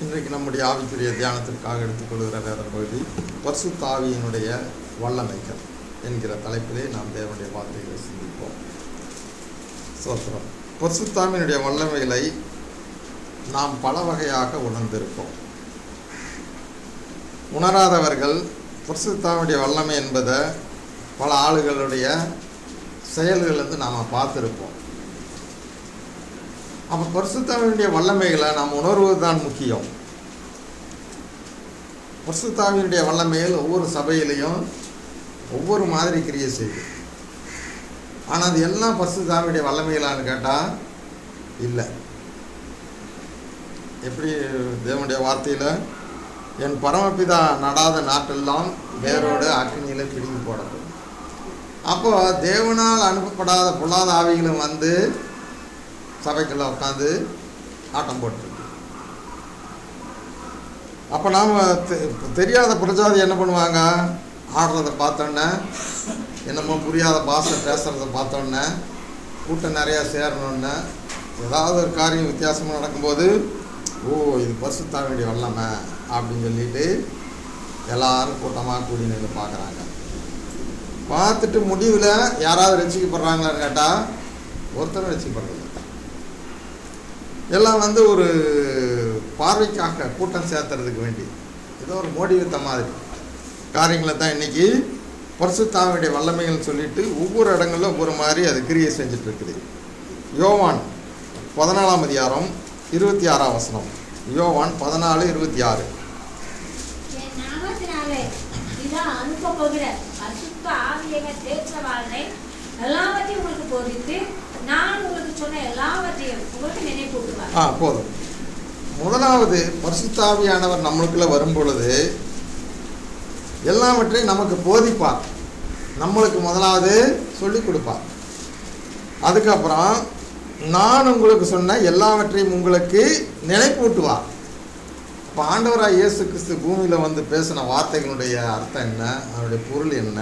இன்றைக்கு நம்முடைய ஆவிக்குரிய தியானத்திற்காக எடுத்துக்கொள்கிற வேத பகுதி பர்சுத்தாவியினுடைய வல்லமைகள் என்கிற தலைப்பிலே நாம் தேவனுடைய வார்த்தைகளை சிந்திப்போம் சோத்திரம் பர்சுத்தாவினுடைய வல்லமைகளை நாம் பல வகையாக உணர்ந்திருப்போம் உணராதவர்கள் பரிசுத்தாவுடைய வல்லமை என்பதை பல ஆளுகளுடைய செயல்கள் வந்து நாம் பார்த்துருப்போம் அப்போ பரிசுத்தாவினுடைய வல்லமைகளை நாம் உணர்வது தான் முக்கியம் பரிசுத்தாவினுடைய வல்லமைகள் ஒவ்வொரு சபையிலையும் ஒவ்வொரு மாதிரி கிரியை செய்யுது ஆனால் அது எல்லாம் பரிசுத்தாவினுடைய வல்லமைகளான்னு கேட்டால் இல்லை எப்படி தேவனுடைய வார்த்தையில் என் பரமபிதா நடாத நாட்டெல்லாம் வேரோடு அக்னியில் பிடுங்கி போடப்படும் அப்போ தேவனால் அனுப்பப்படாத பொல்லாத ஆவிகளும் வந்து சபைக்குள்ள உட்காந்து ஆட்டம் போட்டுருக்கு அப்போ நாம் தெரியாத பிரஜாதி என்ன பண்ணுவாங்க ஆடுறத பார்த்தோன்னே என்னமோ புரியாத பாஷை பேசுகிறத பார்த்தோன்னே கூட்டம் நிறையா சேரணுன்னு ஏதாவது ஒரு காரியம் வித்தியாசமாக நடக்கும்போது ஓ இது பரிசுத்தாவினுடைய வல்லமை அப்படின்னு சொல்லிட்டு எல்லாரும் கூட்டமாக கூடி நின்று பார்க்குறாங்க பார்த்துட்டு முடிவில் யாராவது ரசிக்கப்படுறாங்களான்னு கேட்டால் ஒருத்தரும் ரசிக்கப்படுறது எல்லாம் வந்து ஒரு பார்வைக்காக கூட்டம் சேர்த்துறதுக்கு வேண்டி ஏதோ ஒரு மோடிவித்த மாதிரி காரியங்களை தான் இன்றைக்கி பரிசுத்தாவுடைய வல்லமைகள் சொல்லிட்டு ஒவ்வொரு இடங்களில் ஒவ்வொரு மாதிரி அது கிரியை செஞ்சுட்டு இருக்குது யோவான் பதினாலாம் அதிகாரம் இருபத்தி ஆறாம் வசனம் யோவான் பதினாலு இருபத்தி ஆறு என் நாமத்தினாலே இதா அனுப்ப போகிற பரிசுத்த ஆவியக தேற்றவாளனை எல்லாவற்றையும் உங்களுக்கு போதித்து நான் உங்களுக்கு சொன்ன எல்லாவற்றையும் உங்களுக்கு நினைப்பூட்டுவார் ஆ போதும் முதலாவது பரிசுத்தாவியானவர் நம்மளுக்குள்ள வரும் பொழுது எல்லாவற்றையும் நமக்கு போதிப்பார் நம்மளுக்கு முதலாவது சொல்லி கொடுப்பார் அதுக்கப்புறம் நான் உங்களுக்கு சொன்ன எல்லாவற்றையும் உங்களுக்கு நினைப்பூட்டுவார் இப்போ ஆண்டவராக இயேசு கிறிஸ்து பூமியில் வந்து பேசின வார்த்தைகளுடைய அர்த்தம் என்ன அதனுடைய பொருள் என்ன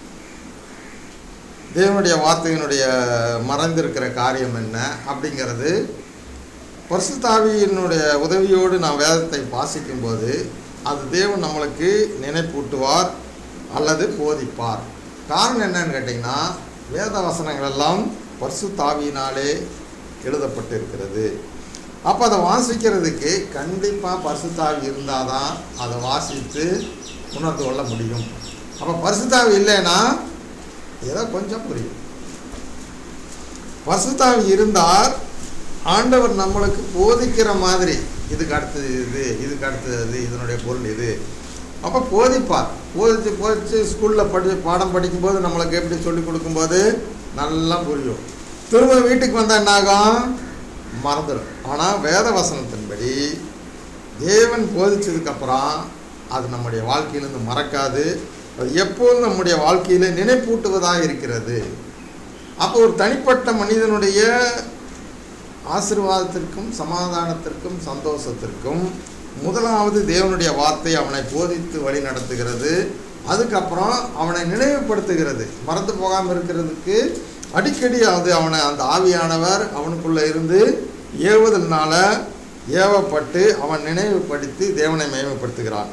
தேவனுடைய வார்த்தையினுடைய மறைந்திருக்கிற காரியம் என்ன அப்படிங்கிறது பரிசுத்தாவியினுடைய உதவியோடு நான் வேதத்தை வாசிக்கும்போது அது தேவன் நம்மளுக்கு நினைப்பூட்டுவார் அல்லது போதிப்பார் காரணம் என்னன்னு கேட்டிங்கன்னா வேத வசனங்கள் எல்லாம் பரிசுத்தாவியினாலே எழுதப்பட்டிருக்கிறது அப்போ அதை வாசிக்கிறதுக்கு கண்டிப்பாக பரிசுத்தாவி இருந்தால் தான் அதை வாசித்து உணர்ந்து கொள்ள முடியும் அப்போ பரிசுத்தாவி இல்லைன்னா ஏதோ கொஞ்சம் புரியும் பரிசுத்தாவி இருந்தால் ஆண்டவர் நம்மளுக்கு போதிக்கிற மாதிரி இதுக்கு அடுத்தது இது இதுக்கு அடுத்தது இது இதனுடைய பொருள் இது அப்போ போதிப்பார் போதிச்சு போதிச்சு ஸ்கூலில் படி பாடம் படிக்கும்போது நம்மளுக்கு எப்படி சொல்லி கொடுக்கும்போது நல்லா புரியும் திரும்ப வீட்டுக்கு வந்தால் என்னாகும் மறந்துடும் ஆனால் வேத வசனத்தின்படி தேவன் போதிச்சதுக்கப்புறம் அது நம்முடைய வாழ்க்கையிலேருந்து மறக்காது அது எப்போதும் நம்முடைய வாழ்க்கையில் நினைப்பூட்டுவதாக இருக்கிறது அப்போ ஒரு தனிப்பட்ட மனிதனுடைய ஆசிர்வாதத்திற்கும் சமாதானத்திற்கும் சந்தோஷத்திற்கும் முதலாவது தேவனுடைய வார்த்தை அவனை போதித்து வழி நடத்துகிறது அதுக்கப்புறம் அவனை நினைவுபடுத்துகிறது மறந்து போகாமல் இருக்கிறதுக்கு அடிக்கடி அது அவனை அந்த ஆவியானவர் அவனுக்குள்ளே இருந்து ஏவுதல்னால ஏவப்பட்டு அவன் நினைவுபடுத்தி தேவனை மேம்படுத்துகிறான்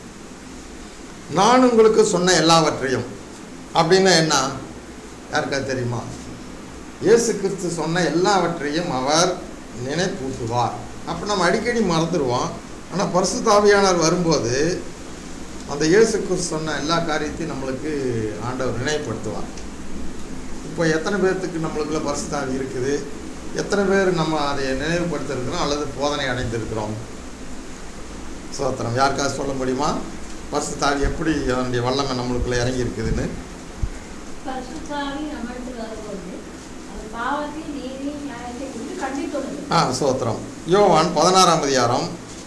நான் உங்களுக்கு சொன்ன எல்லாவற்றையும் அப்படின்னா என்ன யாருக்கா தெரியுமா இயேசு கிறிஸ்து சொன்ன எல்லாவற்றையும் அவர் நினைப்பூட்டுவார் அப்போ நம்ம அடிக்கடி மறந்துடுவோம் ஆனால் பரிசுத்தாவியானவர் வரும்போது அந்த இயேசு கிறிஸ்து சொன்ன எல்லா காரியத்தையும் நம்மளுக்கு ஆண்டவர் நினைவுபடுத்துவார் இப்போ எத்தனை பேர்த்துக்கு நம்மளுக்குள்ள பரிசுத்தாவி இருக்குது எத்தனை பேர் நம்ம அதை நினைவுபடுத்திருக்கிறோம் அல்லது போதனை அடைந்திருக்கிறோம் சோத்திரம் யாருக்காவது சொல்ல முடியுமா பரிசுத்தாவி எப்படி அதனுடைய வல்லமை நம்மளுக்குள்ள இறங்கி இருக்குதுன்னு பரிசுத்தாவி நம்மளுக்கு வரும்போது அது பாவத்தை நீதி நியாயத்தை குறித்து கண்டித்துள்ளது ஆ சோத்திரம் யோவான் பதினாறாம் அதிகாரம்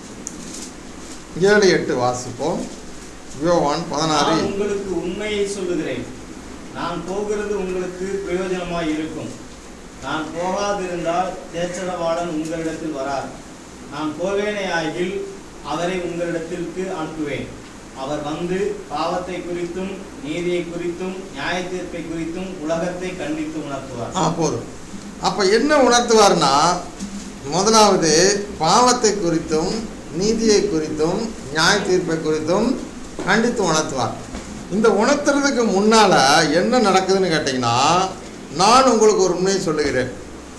ஏழு எட்டு வாசிப்போம் யோவான் பதினாறு நான் உங்களுக்கு உண்மையை சொல்லுகிறேன் நான் போகிறது உங்களுக்கு பிரயோஜனமாய் இருக்கும் நான் போகாதிருந்தால் தேற்றரவாளன் உங்களிடத்தில் வரார் நான் போவேனே ஆகில் அவரை உங்களிடத்திற்கு அனுப்புவேன் அவர் வந்து பாவத்தை குறித்தும் நீதியை குறித்தும் நியாயத்தீர்ப்பை குறித்தும் உலகத்தை கண்டித்து உணர்த்துவார் ஆ போதும் அப்போ என்ன உணர்த்துவார்னா முதலாவது பாவத்தை குறித்தும் நீதியை குறித்தும் நியாய தீர்ப்பை குறித்தும் கண்டித்து உணர்த்துவார் இந்த உணர்த்துறதுக்கு முன்னால என்ன நடக்குதுன்னு கேட்டிங்கன்னா நான் உங்களுக்கு ஒரு உண்மையை சொல்லுகிறேன்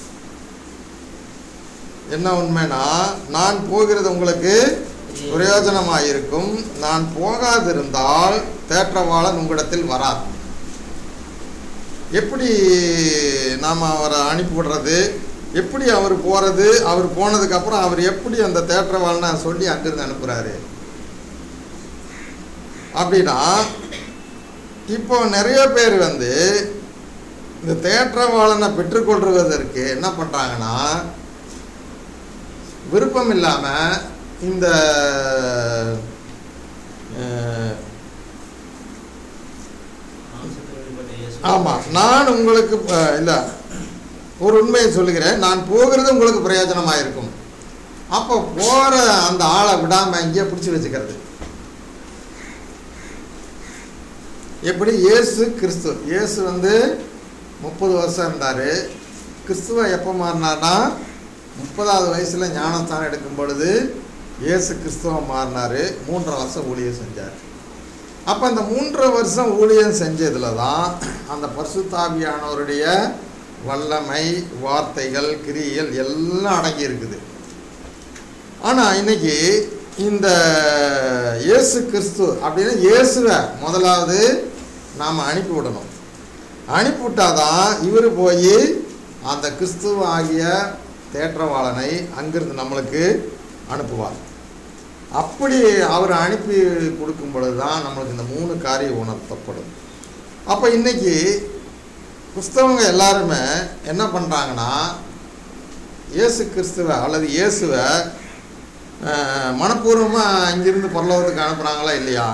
என்ன உண்மைனா நான் போகிறது உங்களுக்கு பிரயோஜனமாக இருக்கும் நான் போகாதிருந்தால் தேற்றவாளன் உங்களிடத்தில் வரார் எப்படி நாம் அவரை அனுப்பிவிடுறது எப்படி அவர் போகிறது அவர் போனதுக்கப்புறம் அவர் எப்படி அந்த தேற்றவாளனை சொல்லி அங்கிருந்து அனுப்புகிறாரு அப்படின்னா இப்போ நிறைய பேர் வந்து இந்த தேற்றவாளனை பெற்றுக்கொள்வதற்கு என்ன பண்ணுறாங்கன்னா விருப்பம் இல்லாமல் இந்த அஹ், மாம்சத்தில் வெளிப்பட்ட இயேசு. ஆமாம் நான் உங்களுக்கு இல்லை ஒரு உண்மையை சொல்லுகிறேன் நான் போகிறது உங்களுக்கு பிரயோஜனமாக இருக்கும் அப்போ போகிற அந்த ஆளை விடாமல் இங்கேயே பிடிச்சி வச்சுக்கிறது எப்படி இயேசு கிறிஸ்து இயேசு வந்து முப்பது வருஷம் இருந்தார் கிறிஸ்துவ எப்போ மாறினார்னா முப்பதாவது வயசில் ஞானஸ்தானம் எடுக்கும் பொழுது இயேசு கிறிஸ்துவ மாறினார் மூன்றரை வருஷம் ஊழியம் செஞ்சார் அப்போ அந்த மூன்றரை வருஷம் ஊழியம் செஞ்சதில் தான் அந்த பரிசுத்தாவியானவருடைய வல்லமை வார்த்தைகள் கிரியல் எல்லாம் அடங்கி இருக்குது ஆனால் இன்னைக்கு இந்த இயேசு கிறிஸ்து அப்படின்னா இயேசுவை முதலாவது நாம் அனுப்பி விடணும் அனுப்பிவிட்டாதான் இவர் போய் அந்த கிறிஸ்துவ ஆகிய தேற்றவாளனை அங்கிருந்து நம்மளுக்கு அனுப்புவார் அப்படி அவர் அனுப்பி கொடுக்கும் பொழுது தான் நம்மளுக்கு இந்த மூணு காரியம் உணர்த்தப்படும் அப்போ இன்னைக்கு கிறிஸ்தவங்க எல்லாருமே என்ன பண்ணுறாங்கன்னா இயேசு கிறிஸ்துவை அல்லது இயேசுவை மனப்பூர்வமாக இங்கிருந்து பரலோகத்துக்கு அனுப்புகிறாங்களா இல்லையா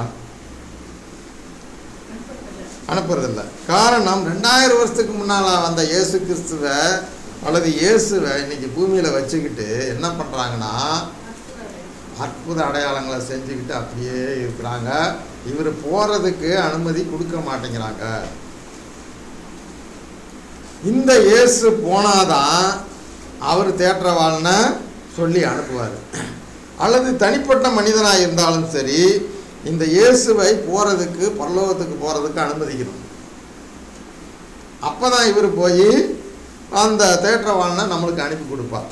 அனுப்புறதில்ல காரணம் ரெண்டாயிரம் வருஷத்துக்கு முன்னால் வந்த இயேசு கிறிஸ்துவை அல்லது இயேசுவை இன்னைக்கு பூமியில் வச்சுக்கிட்டு என்ன பண்ணுறாங்கன்னா அற்புத அடையாளங்களை செஞ்சுக்கிட்டு அப்படியே இருக்கிறாங்க இவர் போகிறதுக்கு அனுமதி கொடுக்க மாட்டேங்கிறாங்க இந்த இயேசு போனாதான் அவர் தேற்றவாள்னு சொல்லி அனுப்புவார் அல்லது தனிப்பட்ட மனிதனாக இருந்தாலும் சரி இந்த இயேசுவை போகிறதுக்கு பரலோகத்துக்கு போகிறதுக்கு அனுமதிக்கணும் அப்போ தான் இவர் போய் அந்த தேற்றவாளனை நம்மளுக்கு அனுப்பி கொடுப்பார்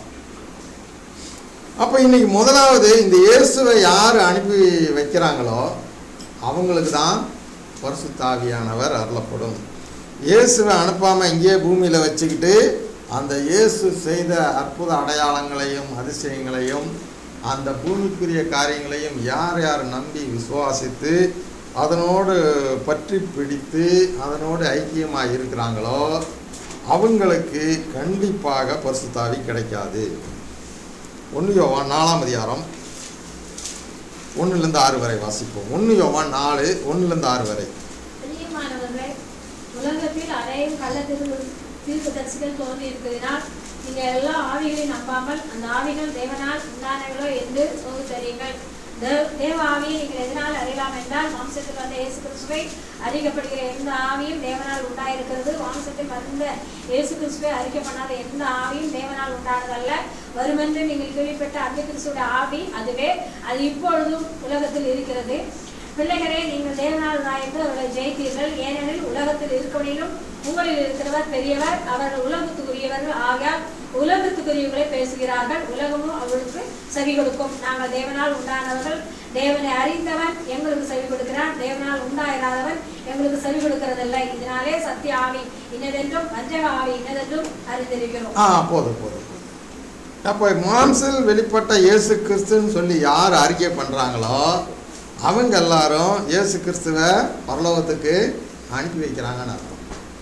அப்போ இன்னைக்கு முதலாவது இந்த இயேசுவை யார் அனுப்பி வைக்கிறாங்களோ அவங்களுக்கு தான் பரிசுத்தாவியானவர் அருளப்படும் இயேசுவை அனுப்பாமல் இங்கேயே பூமியில் வச்சுக்கிட்டு அந்த இயேசு செய்த அற்புத அடையாளங்களையும் அதிசயங்களையும் அந்த பூமிக்குரிய காரியங்களையும் யார் யார் நம்பி விசுவாசித்து அதனோடு பற்றி பிடித்து அதனோடு ஐக்கியமாக இருக்கிறாங்களோ அவங்களுக்கு கண்டிப்பாக பரிசுத்தாவி கிடைக்காது ஒன்று யோவான் நாலாம் அதிகாரம் ஒன்றுலேருந்து ஆறு வரை வாசிப்போம் ஒன்று யோவான் நாலு ஒன்றுலேருந்து ஆறு வரை பிரியமானவர்களே உலகத்தில் அநேகம் கள்ள திரு தீர்க்கதரிசிகள் தோன்றி இருக்கிறதினால் நீங்கள் எல்லா ஆவிகளையும் நம்பாமல் அந்த ஆவிகள் தேவனால் உண்டானவர்களோ என்று சோதி தெரியுங்கள் தேவ தேவ ஆவியை நீங்கள் எதனால் அறியலாம் என்றால் மாம்சத்தில் வந்த இயேசு கிறிஸ்துவை அறிக்கப்படுகிற எந்த ஆவியும் தேவனால் உண்டாயிருக்கிறது மாம்சத்தில் வந்த இயேசு கிறிஸ்துவை அறிக்கை பண்ணாத எந்த ஆவியும் தேவனால் உண்டானதல்ல வருமென்று நீங்கள் கேள்விப்பட்ட அந்த கிறிஸ்துவோட ஆவி அதுவே அது இப்பொழுதும் உலகத்தில் இருக்கிறது பிள்ளைகளே நீங்கள் தேவனால் உண்டாயிருந்து அவர்களை ஜெயித்தீர்கள் ஏனெனில் உலகத்தில் இருக்கவனிலும் உங்களில் இருக்கிறவர் பெரியவர் அவர்கள் உலகத்துக்குரியவர்கள் ஆகையால் உலகத்துக்குரியவர்களை பேசுகிறார்கள் உலகமும் அவர்களுக்கு செவி கொடுக்கும் நாங்கள் தேவனால் உண்டானவர்கள் தேவனை அறிந்தவன் எங்களுக்கு செவி கொடுக்கிறான் தேவனால் உண்டாயிராதவன் எங்களுக்கு செவி கொடுக்கிறதில்லை இதனாலே சத்திய ஆவி இன்னதென்றும் வஞ்சக ஆவி இன்னதென்றும் அறிந்திருக்கிறோம் ஆ போதும் போதும் அப்போ மாம்சில் வெளிப்பட்ட இயேசு கிறிஸ்துன்னு சொல்லி யார் அறிக்கை பண்ணுறாங்களோ அவங்க எல்லாரும் இயேசு கிறிஸ்துவை பரலோகத்துக்கு அனுப்பி வைக்கிறாங்கன்னு அர்த்தம்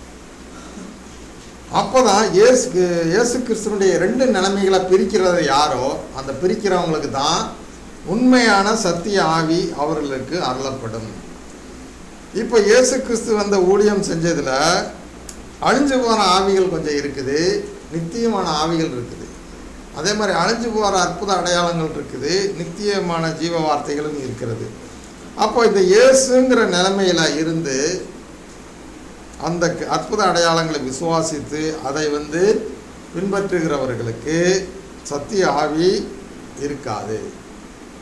அப்போ தான் இயேசு இயேசு கிறிஸ்துவனுடைய ரெண்டு நிலைமைகளை பிரிக்கிறது யாரோ அந்த பிரிக்கிறவங்களுக்கு தான் உண்மையான சத்திய ஆவி அவர்களுக்கு அருளப்படும் இப்போ இயேசு கிறிஸ்து வந்த ஊழியம் செஞ்சதில் அழிஞ்சு போன ஆவிகள் கொஞ்சம் இருக்குது நித்தியமான ஆவிகள் இருக்குது அதே மாதிரி அழிஞ்சு போகிற அற்புத அடையாளங்கள் இருக்குது நித்தியமான ஜீவ வார்த்தைகளும் இருக்கிறது அப்போ இந்த இயேசுங்கிற நிலைமையில் இருந்து அந்த க- அற்புத அடையாளங்களை விசுவாசித்து அதை வந்து பின்பற்றுகிறவர்களுக்கு சத்திய ஆவி இருக்காது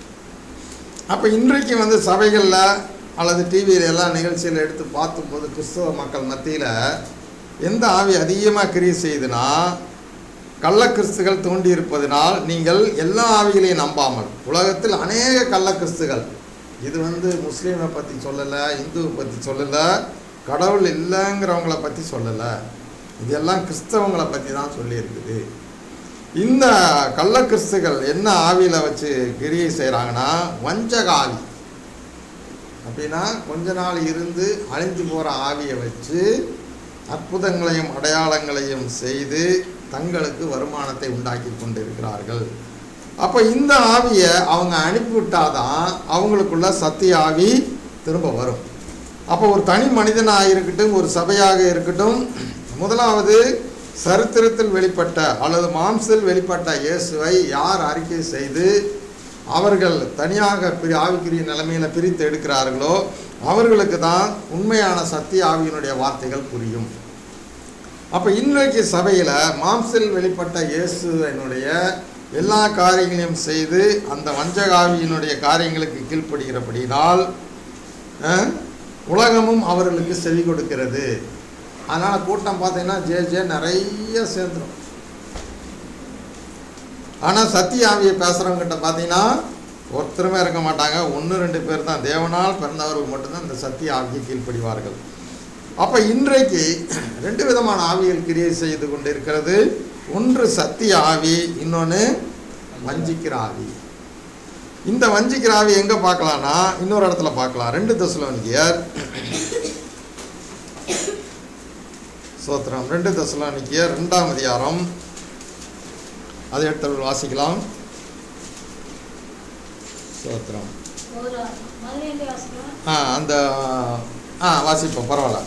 அப்போ இன்றைக்கு வந்து சபைகளில் அல்லது டிவியில் எல்லா நிகழ்ச்சியில் எடுத்து பார்க்கும்போது கிறிஸ்தவ மக்கள் மத்தியில் எந்த ஆவி அதிகமாக கிரியை செய்யுதுன்னா கள்ள கிறிஸ்துகள் தோண்டி இருப்பதினால் நீங்கள் எல்லா ஆவிகளையும் நம்பாமல் உலகத்தில் அநேக கள்ள கிறிஸ்துகள் இது வந்து முஸ்லீமை பற்றி சொல்லலை இந்துவை பற்றி சொல்லலை கடவுள் இல்லைங்கிறவங்கள பற்றி சொல்லலை இதெல்லாம் கிறிஸ்தவங்களை பற்றி தான் சொல்லியிருக்குது இந்த கள்ள கிறிஸ்துகள் என்ன ஆவியில் வச்சு கிரியை செய்கிறாங்கன்னா வஞ்சக ஆவி அப்படின்னா கொஞ்ச நாள் இருந்து அழிஞ்சு போகிற ஆவியை வச்சு அற்புதங்களையும் அடையாளங்களையும் செய்து தங்களுக்கு வருமானத்தை உண்டாக்கி கொண்டு இருக்கிறார்கள் அப்போ இந்த ஆவியை அவங்க அனுப்பிவிட்டாதான் அவங்களுக்குள்ள சத்திய ஆவி திரும்ப வரும் அப்போ ஒரு தனி மனிதனாக இருக்கட்டும் ஒரு சபையாக இருக்கட்டும் முதலாவது சரித்திரத்தில் வெளிப்பட்ட அல்லது மாம்சத்தில் வெளிப்பட்ட இயேசுவை யார் அறிக்கை செய்து அவர்கள் தனியாக பிரி ஆவிக்குரிய நிலைமையில் பிரித்து எடுக்கிறார்களோ அவர்களுக்கு தான் உண்மையான சத்திய ஆவியினுடைய வார்த்தைகள் புரியும் அப்போ இன்றைக்கு சபையில் மாம்சில் வெளிப்பட்ட இயேசுவினுடைய எல்லா காரியங்களையும் செய்து அந்த வஞ்சகாவியினுடைய காரியங்களுக்கு கீழ்ப்படுகிறபடினால் அஹ், உலகமும் அவர்களுக்கு செவி கொடுக்கிறது அதனால் கூட்டம் பார்த்தீங்கன்னா ஜே ஜே நிறைய சேர்ந்துடும் ஆனால் சத்திய ஆவியை பேசுகிறவங்ககிட்ட பார்த்தீங்கன்னா ஒருத்தருமே இருக்க மாட்டாங்க ஒன்று ரெண்டு பேர் தான் தேவனால் பிறந்தவர்கள் மட்டும்தான் இந்த சத்திய ஆவியை கீழ்ப்படிவார்கள் அப்போ இன்றைக்கு ரெண்டு விதமான ஆவிகள் கிரியை செய்து கொண்டு இருக்கிறது ஒன்று சத்திய ஆவி இன்னொன்று வஞ்சிக்கிற ஆவி இந்த வஞ்சிக்கிற ஆவி எங்கே பார்க்கலாம்னா இன்னொரு இடத்துல பார்க்கலாம் ரெண்டு தசுலோனிக்கியர் சோத்திரம் ரெண்டு தசுலோனிக்கியர் ரெண்டாம் அதிகாரம் அதை எடுத்து வாசிக்கலாம் சோத்திரம் ஒரு முதலேருந்து வாசிக்கலாம் ஆ அந்த ஆ வாசிப்போம் பரவாயில்ல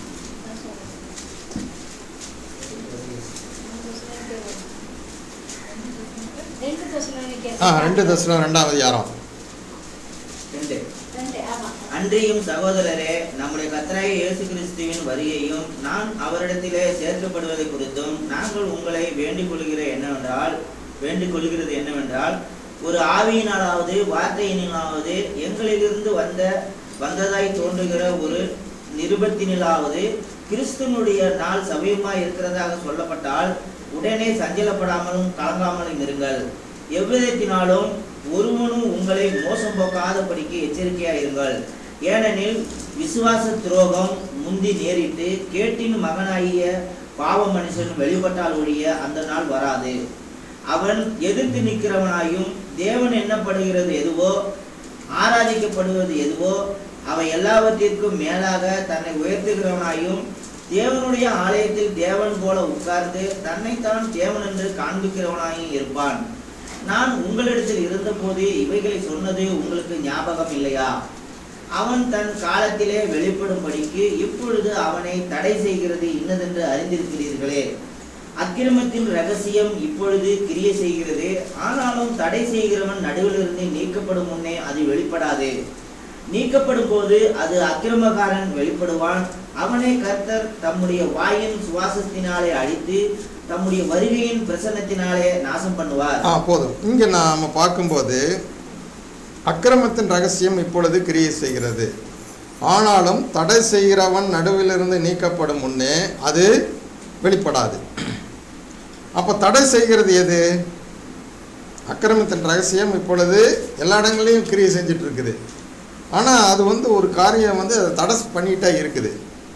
ரெண்டு தெசலோனிக்கேயர் ஆ ரெண்டு தசுலம் ரெண்டாம் அதிகாரம் ரெண்டு ரெண்டு ஆமா அன்றியும் சகோதரரே நம்முடைய கர்த்தராகிய இயேசு கிறிஸ்துவின் வருகையும் நான் அவரிடத்திலே சேர்க்கப்படுவதை குறித்தும் நாங்கள் உங்களை வேண்டிக் கொள்கிற என்னவென்றால் வேண்டிக் கொள்கிறது என்னவென்றால் ஒரு ஆவியினாலாவது வார்த்தையினாலாவது எங்களிலிருந்து வந்த வந்ததாய் தோன்றுகிற ஒரு நிருபத்தினாலாவது கிறிஸ்துவனுடைய நாள் சமயமாய் இருக்கிறதாக சொல்லப்பட்டால் உடனே சஞ்சலப்படாமலும் கலங்காமலும் இருங்கள் எவ்விதத்தினாலும் ஒருவனும் உங்களை மோசம் போக்காதபடிக்கு எச்சரிக்கையா இருங்கள் ஏனெனில் விசுவாச துரோகம் முந்தி நேரிட்டு கேட்டின் மகனாகிய பாவ மனுஷன் வெளிப்பட்டால் ஒழிய அந்த நாள் வராது அவன் எதிர்த்து நிற்கிறவனாயும் தேவன் எண்ணப்படுகிறது எதுவோ ஆராதிக்கப்படுவது எதுவோ அவை எல்லாவற்றிற்கும் மேலாக தன்னை உயர்த்துகிறவனாயும் தேவனுடைய ஆலயத்தில் தேவன் போல உட்கார்ந்து தன்னைத்தான் தேவன் என்று காண்பிக்கிறவனாயும் இருப்பான் நான் உங்களிடத்தில் இருந்தபோது இவைகளை சொன்னது உங்களுக்கு ஞாபகம் இல்லையா அவன் தன் காலத்திலே வெளிப்படும்படிக்கு இப்பொழுது அவனை தடை செய்கிறது இன்னதென்று அறிந்திருக்கிறீர்களே அக்கிரமத்தின் ரகசியம் இப்பொழுது கிரியை செய்கிறது ஆனாலும் தடை செய்கிறவன் நடுவிலிருந்து நீக்கப்படும் முன்னே அது வெளிப்படாது நீக்கப்படும் போது அது அக்கிரமக்காரன் வெளிப்படுவான் அவனை கர்த்தர் தம்முடைய வாயின் சுவாசத்தினாலே அழித்து தம்முடைய வருகையின் பிரசன்னத்தினாலே நாசம் பண்ணுவார் ஆ போதும் இங்கே நாம் பார்க்கும்போது அக்கிரமத்தின் ரகசியம் இப்பொழுது கிரியை செய்கிறது ஆனாலும் தடை செய்கிறவன் நடுவிலிருந்து நீக்கப்படும் முன்னே அது வெளிப்படாது அப்போ தடை செய்கிறது எது அக்கிரமத்தின் ரகசியம் இப்பொழுது எல்லா இடங்களையும் கிரியை செஞ்சுட்டு இருக்குது ஆனால் அது வந்து ஒரு காரியம் வந்து அதை தடை பண்ணிட்டே இருக்குது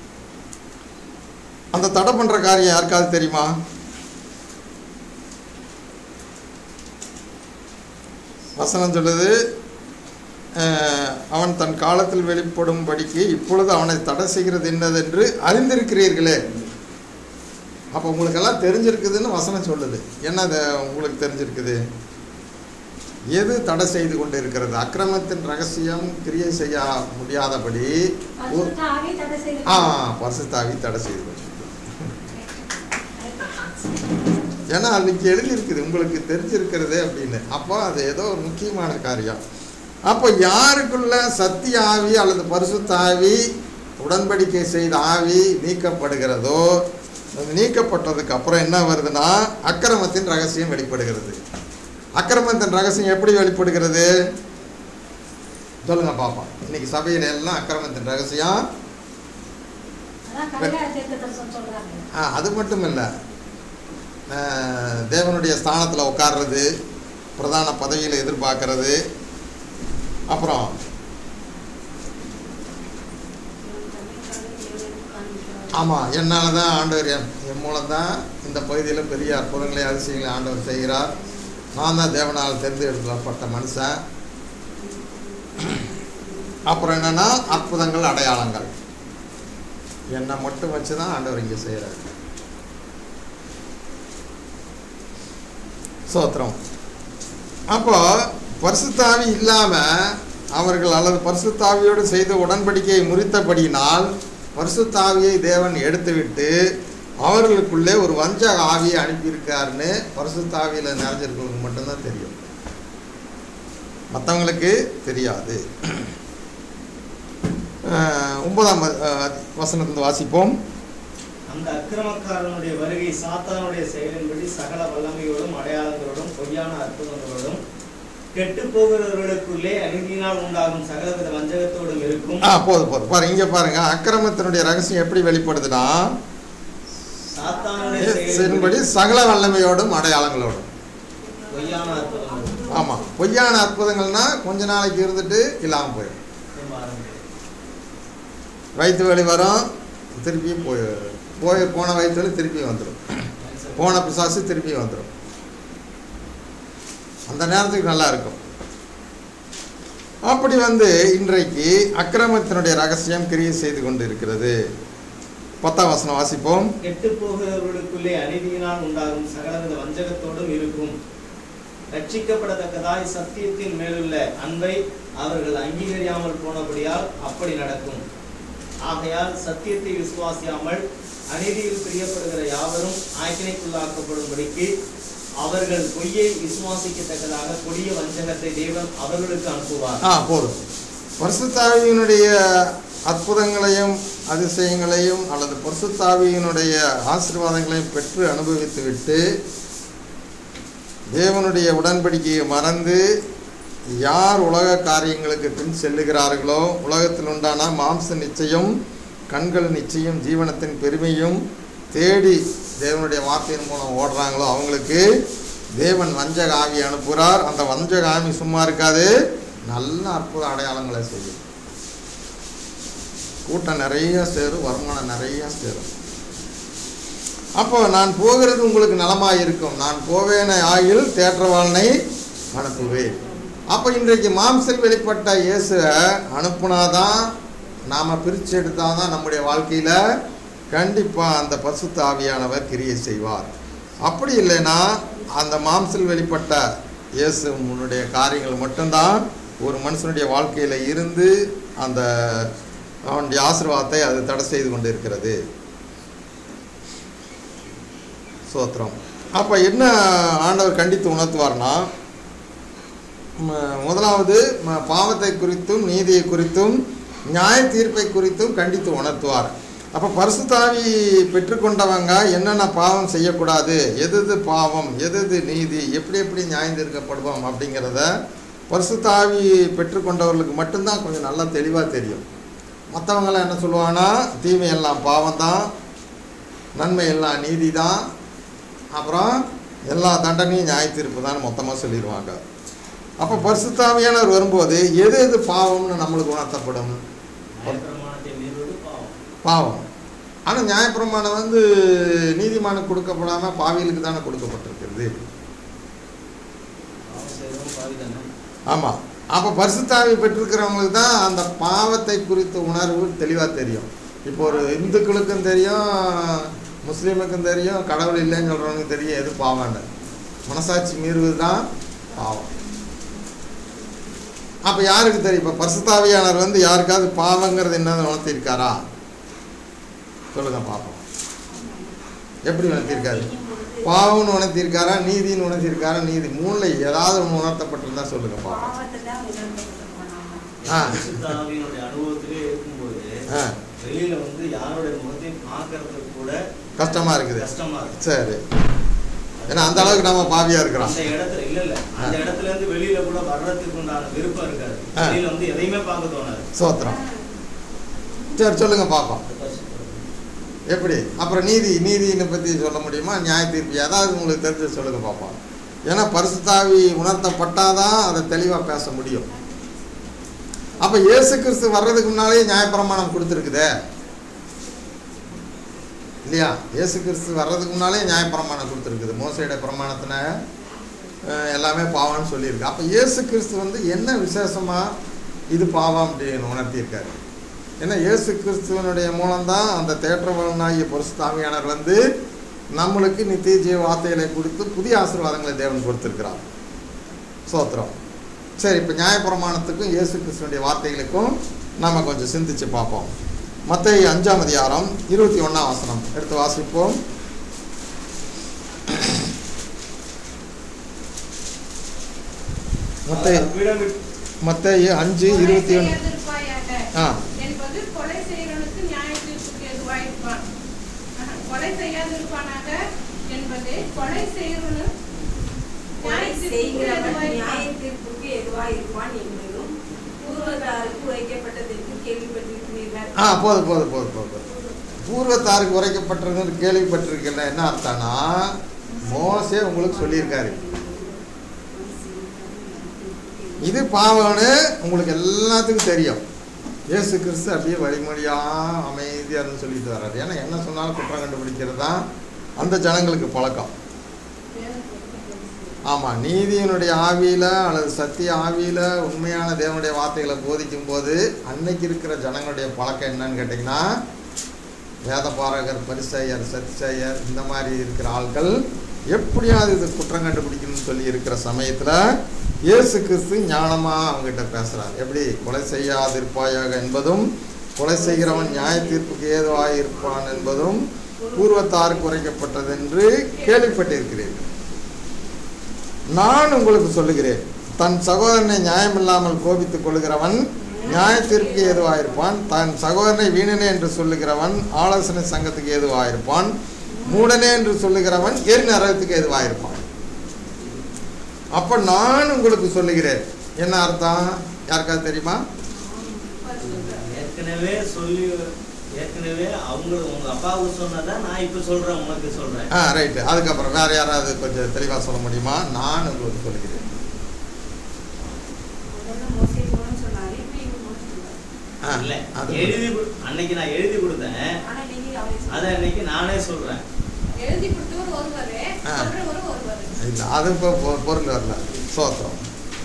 அந்த தடை பண்ணுற காரியம் யாருக்காவது தெரியுமா வசனம் சொல்லுது அஹ், அவன் தன் காலத்தில் வெளிப்படும்படிக்கு இப்பொழுது அவனை தடை செய்கிறது என்னதென்று அறிந்திருக்கிறீர்களே அப்போ உங்களுக்கெல்லாம் தெரிஞ்சிருக்குதுன்னு வசனம் சொல்லுது என்ன அது உங்களுக்கு தெரிஞ்சிருக்குது எது தடை செய்து கொண்டு இருக்கிறது அக்கிரமத்தின் ரகசியம் கிரியை செய்ய முடியாதபடி ஒரு- பரிசுத்த ஆவி தடை செய்து ஆ பரிசுத்தாவி தடை செய்து வச்சிருக்கு ஏன்னா அன்னைக்கு எழுதியிருக்குது உங்களுக்கு தெரிஞ்சிருக்கிறது அப்படின்னு அப்போ அது ஏதோ ஒரு முக்கியமான காரியம் அப்போ யாருக்குள்ள சத்திய ஆவி அல்லது பரிசுத்த ஆவி உடன்படிக்கை செய்த ஆவி நீக்கப்படுகிறதோ அது நீக்கப்பட்டதுக்கு அப்புறம் என்ன வருதுன்னா அக்கிரமத்தின் ரகசியம் வெளிப்படுகிறது அக்கிரமத்தின் ரகசியம் எப்படி வெளிப்படுகிறது சொல்லுங்க பாப்போம் இன்னைக்கு சபையில எல்லாம் அக்கிரமத்தின் ரகசியம் அதான் கல்யாண தீர்க்க தரிசனம் சொல்றாங்க ஆ, அது மட்டும் இல்லை தேவனுடைய ஸ்தானத்தில் உட்கார்றது பிரதான பதவியில் எதிர்பார்க்கறது அப்புறம் ஆமாம் என்னால் தான் ஆண்டவர் என் என் மூலம் தான் இந்த பகுதியில் பெரிய அற்புதங்களை அதிசயங்களை ஆண்டவர் செய்கிறார் நான் தான் தேவனால் தேர்ந்தெடுக்கப்பட்ட மனுஷன் அப்புறம் என்னென்னா அற்புதங்கள் அடையாளங்கள் என்னை மட்டும் வச்சு தான் ஆண்டவர் இங்கே செய்கிறார் சோத்திரம் அப்போ பரிசுத்தாவி இல்லாமல் அவர்கள் அல்லது பரிசுத்தாவியோடு செய்த உடன்படிக்கையை முறித்தபடியினால் பரிசுத்தாவியை தேவன் எடுத்துவிட்டு அவர்களுக்குள்ளே ஒரு வஞ்ச ஆவியை அனுப்பியிருக்காருன்னு பரிசுத்தாவியில் நிறைஞ்சிருக்கிறவங்களுக்கு மட்டும்தான் தெரியும் மற்றவங்களுக்கு தெரியாது அஹ் ஒன்பதாம் வ- அஹ் வசனத்திலிருந்து வாசிப்போம் அந்த அக்கிரமக்காரனுடைய வருகை சாத்தானுடைய செயலின்படி சகல வல்லமையோடும் அடையாளங்களோடும் பொய்யான அற்புதங்களோடும் கெட்டு போகிறவர்களுக்குள்ளே அநீதியினால் உண்டாகும் சகலவித வஞ்சகத்தோடும் இருக்கும் ஆ போதும் போதும் பாருங்க இங்கே பாருங்க அக்கிரமத்தினுடைய ரகசியம் எப்படி வெளிப்படுதுன்னா சாத்தானுடைய செயல்படி செயலின்படி சகல வல்லமையோடும் அடையாளங்களோடும் பொய்யான அற்புதங்களோடும் ஆமாம் பொய்யான அற்புதங்கள்னா கொஞ்ச நாளைக்கு இருந்துட்டு இல்லாமல் போயிடும் திரும்ப ஆரம்பிக்கும். வயிற்று வலி வரும் திருப்பி போய் போய் போன வயிற்று வலி திருப்பி வந்துடும் போன பிசாசு திருப்பி வந்துடும் அந்த நேரத்துக்கு நல்லா இருக்கும் அப்படி வந்து இன்றைக்கு அக்கிரமத்தினுடைய ரகசியம் கிரியை செய்து கொண்டு இருக்கிறது பத்தாம் வசனம் வாசிப்போம் கெட்டு போகிறவர்களுக்குள்ளே அநீதியினால் உண்டாகும் சகலவித வஞ்சகத்தோடும் இருக்கும் ரட்சிக்கப்படத்தக்கதாய் சத்தியத்தின் மேலுள்ள அன்பை அவர்கள் அங்கீகரியாமல் போனபடியால் அப்படி நடக்கும் ஆகையால் சத்தியத்தை விசுவாசியாமல் அநீதியில் பிரியப்படுகிற யாவரும் ஆக்கினைக்குள்ளாக்கப்படும்படிக்கு அவர்கள் பொய்யை விசுவாசிக்கத்தக்கதாக கொடிய வஞ்சகத்தை தேவன் அவர்களுக்கு அனுப்புவார் ஆ போதும் பரிசுத்தாவியினுடைய அற்புதங்களையும் அதிசயங்களையும் அல்லது பரிசுத்தாவியினுடைய ஆசீர்வாதங்களையும் பெற்று அனுபவித்துவிட்டு தேவனுடைய உடன்படிக்கையை மறந்து யார் உலக காரியங்களுக்கு பின் செல்லுகிறார்களோ உலகத்தில் உண்டான மாம்ச நிச்சயம் கண்கள் நிச்சயம் ஜீவனத்தின் பெருமையும் தேடி தேவனுடைய வார்த்தையின் மூலம் ஓடுறாங்களோ அவங்களுக்கு தேவன் வஞ்சக ஆவி அனுப்புகிறார் அந்த வஞ்சக ஆவி சும்மா இருக்காது நல்ல அற்புத அடையாளங்களை செய்யும் கூட்டம் நிறைய சேரும் வருமானம் நிறைய சேரும் அப்போ நான் போகிறது உங்களுக்கு நலமாக இருக்கும் நான் போவேன ஆயில் தேற்றவாளனை அனுப்புவேன் அப்போ இன்றைக்கு மாம்சல் வெளிப்பட்ட இயேசுவை அனுப்புனாதான் நாம் பிரித்து எடுத்தால் தான் நம்முடைய வாழ்க்கையில் கண்டிப்பாக அந்த பசுத்த ஆவியானவர் கிரியை செய்வார் அப்படி இல்லைன்னா அந்த மாம்சல் வெளிப்பட்ட இயேசு உன்னுடைய காரியங்கள் மட்டும்தான் ஒரு மனுஷனுடைய வாழ்க்கையில் இருந்து அந்த அவனுடைய ஆசீர்வாதத்தை அது தடை செய்து கொண்டு இருக்கிறது சோத்திரம் அப்போ என்ன ஆண்டவர் கண்டித்து உணர்த்துவார்னா ம- முதலாவது ம- பாவத்தை குறித்தும் நீதியை குறித்தும் நியாய தீர்ப்பை குறித்தும் கண்டித்து உணர்த்துவார் அப்போ பரிசுத்தாவி பெற்றுக்கொண்டவங்க என்னென்ன பாவம் செய்யக்கூடாது எது எது பாவம் எது எது நீதி எப்படி எப்படி நியாயம் தீர்க்கப்படுவோம் அப்படிங்கிறத பரிசுத்தாவி பெற்றுக்கொண்டவர்களுக்கு மட்டும்தான் கொஞ்சம் நல்லா தெளிவாக தெரியும் மற்றவங்களாம் என்ன சொல்லுவாங்கன்னா தீமை எல்லாம் பாவம் தான் நன்மை எல்லாம் நீதி தான் அப்புறம் எல்லா தண்டனையும் நியாய தீர்ப்பு தான் மொத்தமாக சொல்லிடுவாங்க அப்போ பரிசுத்தாவியானவர் வரும்போது எது எது பாவம்னு நம்மளுக்கு உணர்த்தப்படும் நியாயப்பிரமாணத்தை மீறுவது பாவம் பாவம் ஆனால் நியாயப்பிரமாணம் வந்து நீதிமானுக்கு கொடுக்கப்படாமல் பாவிகளுக்கு தானே கொடுக்கப்பட்டிருக்கிறது பாவம் செய்வதும் பாவி தானே ஆமாம் அப்போ பரிசுத்தாவி பெற்றிருக்கிறவங்களுக்கு தான் அந்த பாவத்தை குறித்த உணர்வு தெளிவாக தெரியும் இப்போ ஒரு இந்துக்களுக்கும் தெரியும் முஸ்லீமுக்கும் தெரியும் கடவுள் இல்லைன்னு சொல்கிறவனுக்கு தெரியும் எது பாவம்னு மனசாட்சி மீறுவது தான் பாவம் அப்போ யாருக்கு தெரியும் இப்போ பரிசுத்தாவியானவர் வந்து யாருக்காவது பாவங்கிறது என்னன்னு உணர்த்தியிருக்காரா சொல்லுங்க பார்ப்போம் எப்படி உணர்த்தியிருக்காரு பாவம்னு உணர்த்தியிருக்காரா நீதின்னு உணர்த்தியிருக்காரா நீதி மூணில் ஏதாவது ஒன்று உணர்த்தப்பட்டிருந்தா சொல்லுங்க பார்ப்போம் ஆ பரிசுத்த ஆவியினுடைய அனுபவத்திலே இருக்கும்போது ஆ வெளியில வந்து யாருடைய முகத்தையும் பார்க்கறதுக்கு கூட கஷ்டமா இருக்குது கஷ்டமா இருக்கு சரி ஏன்னா அந்த அளவுக்கு நம்ம பாவியா இருக்கிறோம் அந்த இடத்துல இல்ல இல்ல அந்த இடத்துல இருந்து வெளியில கூட வர்றதுக்கு உண்டான விருப்பம் இருக்காது ஆ. வெளியில வந்து எதையுமே பார்க்க தோணாது சோத்திரம் சரி சொல்லுங்க பார்ப்போம் எப்படி அப்புறம் நீதி நீதினை பற்றி சொல்ல முடியுமா நியாய தீர்ப்பு ஏதாவது உங்களுக்கு தெரிஞ்சு சொல்லுங்க பார்ப்போம் ஏன்னா பரிசுத்தாவி உணர்த்தப்பட்டாதான் அதை தெளிவாக பேச முடியும் அப்போ இயேசு கிறிஸ்து வர்றதுக்கு முன்னாலே நியாயப்பிரமாணம் கொடுத்துருக்குதே இல்லையா இயேசு கிறிஸ்து வர்றதுக்கு முன்னாலே நியாயப்பிரமாணம் கொடுத்துருக்குது மோசையோட பிரமாணத்தின அஹ், எல்லாமே பாவம்னு சொல்லியிருக்கு அப்போ இயேசு கிறிஸ்து வந்து என்ன விசேஷமாக இது பாவம் அப்படின்னு உணர்த்தியிருக்காரு ஏன்னா இயேசு கிறிஸ்துவனுடைய மூலம்தான் அந்த தேற்றவனாகிய பொருசுத்தாமியானவர் வந்து நம்மளுக்கு நித்திய ஜீவ வார்த்தைகளை கொடுத்து புதிய ஆசீர்வாதங்களை தேவன் கொடுத்துருக்கிறார் சோத்திரம் சரி இப்போ நியாயப்பிரமாணத்துக்கும் இயேசு கிறிஸ்துவனுடைய வார்த்தைகளுக்கும் நாம கொஞ்சம் சிந்திச்சு பார்ப்போம் மத்திய அஞ்சாம் அதிகாரம் இருபத்தி ஒன்றாம் வசனம் எடுத்து வாசிப்போம் மத்திய விடம் விட்டு மத்திய அஞ்சு இருபத்தி ஒன்று செய்யாதிருப்பாயாக ஆ என்பது கொலை செய்கிறவனுக்கு நியாய தீர்ப்புக்கு எதுவாயிருப்பான் ஆஹா, கொலை செய்யாதிருப்பானாக என்பது கொலை செய்கிறவனு நியாய கொலை தீர்ப்புக்கு செய்கிறவன் நியாய எதுவாயிருப்பான் தீர்ப்புக்கு எதுவாயிருப்பான் என்பதும் பூர்வத்தாருக்கு உரைக்கப்பட்டதற்கு கேள்விப்பட்டிருக்கிறீர்கள் ஆ போதும் போதும் போதும் போதும் பூர்வத்தாருக்கு உரைக்கப்பட்டிருக்கிறது கேள்விப்பட்டிருக்கல என்ன அர்த்தம்னா மோசே உங்களுக்கு சொல்லியிருக்காரு இது பாவம்னு உங்களுக்கு எல்லாத்துக்கும் தெரியும் இயேசு கிறிஸ்து அப்படியே வழிமொழியா அமைதியா இருந்து சொல்லிட்டு வர்றாரு ஏன்னா என்ன சொன்னாலும் குற்றம் கண்டுபிடிக்கிறது தான் அந்த ஜனங்களுக்கு பழக்கம் ஆமாம் நீதியினுடைய ஆவியில் அல்லது சத்திய ஆவியில் உண்மையான தேவனுடைய வார்த்தைகளை போதிக்கும் போது அன்னைக்கு இருக்கிற ஜனங்களுடைய பழக்கம் என்னன்னு கேட்டிங்கன்னா வேதபாரகர் பரிசெயர் சத்திசெயர் இந்த மாதிரி இருக்கிற ஆட்கள் எப்படியாவது இது குற்றம் கண்டுபிடிக்கணும்னு சொல்லி இருக்கிற சமயத்தில் இயேசு கிறிஸ்து ஞானமாக அவங்ககிட்ட பேசுகிறார் எப்படி கொலை செய்யாதிருப்பாயாக என்பதும் கொலை செய்கிறவன் நியாய தீர்ப்புக்கு ஏதுவாக இருப்பான் என்பதும் பூர்வத்தார் குறைக்கப்பட்டது என்று கேள்விப்பட்டிருக்கிறீர்கள் நான் உங்களுக்கு சொல்லுகிறேன் தன் சகோதரனை நியாயமில்லாமல் கோபித்துக் கொள்கிறவன் நியாய தீர்ப்புக்கு ஏதுவாயிருப்பான் தன் சகோதரனை வீணனே என்று சொல்லுகிறவன் ஆலோசனை சங்கத்துக்கு ஏதுவாயிருப்பான் மூடனே என்று சொல்லுகிறவன் எரி நரகத்துக்கு ஏதுவாயிருப்பான் அப்ப நான் உங்களுக்கு சொல்லுகிறேன் என்ன அர்த்தம் யாருக்காவது தெரியுமா ஏற்கனவே சொல்லி ஏற்கனவே அவங்க உங்க அப்பாவுக்கு சொன்னதை நான் இப்ப சொல்றேன் உனக்கு சொல்றேன் ஆ ரைட்டு அதுக்கப்புறம் வேற யாராவது கொஞ்சம் தெளிவாக சொல்ல முடியுமா நான் உங்களுக்கு சொல்லுகிறேன் முதல்ல மோசே போகணும்னு சொன்னாரு இப்ப இவங்க போகணும்னு சொல்றாரு. ஆ, இல்ல அது எழுதி கொடு- அன்னைக்கு நான் எழுதி கொடுத்தேன் ஆனா நீங்க அவரே அதை சொல்றாரு. அன்னைக்கு நானே சொல்றேன் எழுதி கொடுத்தவர் ஒருவர் ஆ. சொல்றவர் ஒருவர் இல்லை அது இப்போ பொ- பொருள் வரல சோத்திரம்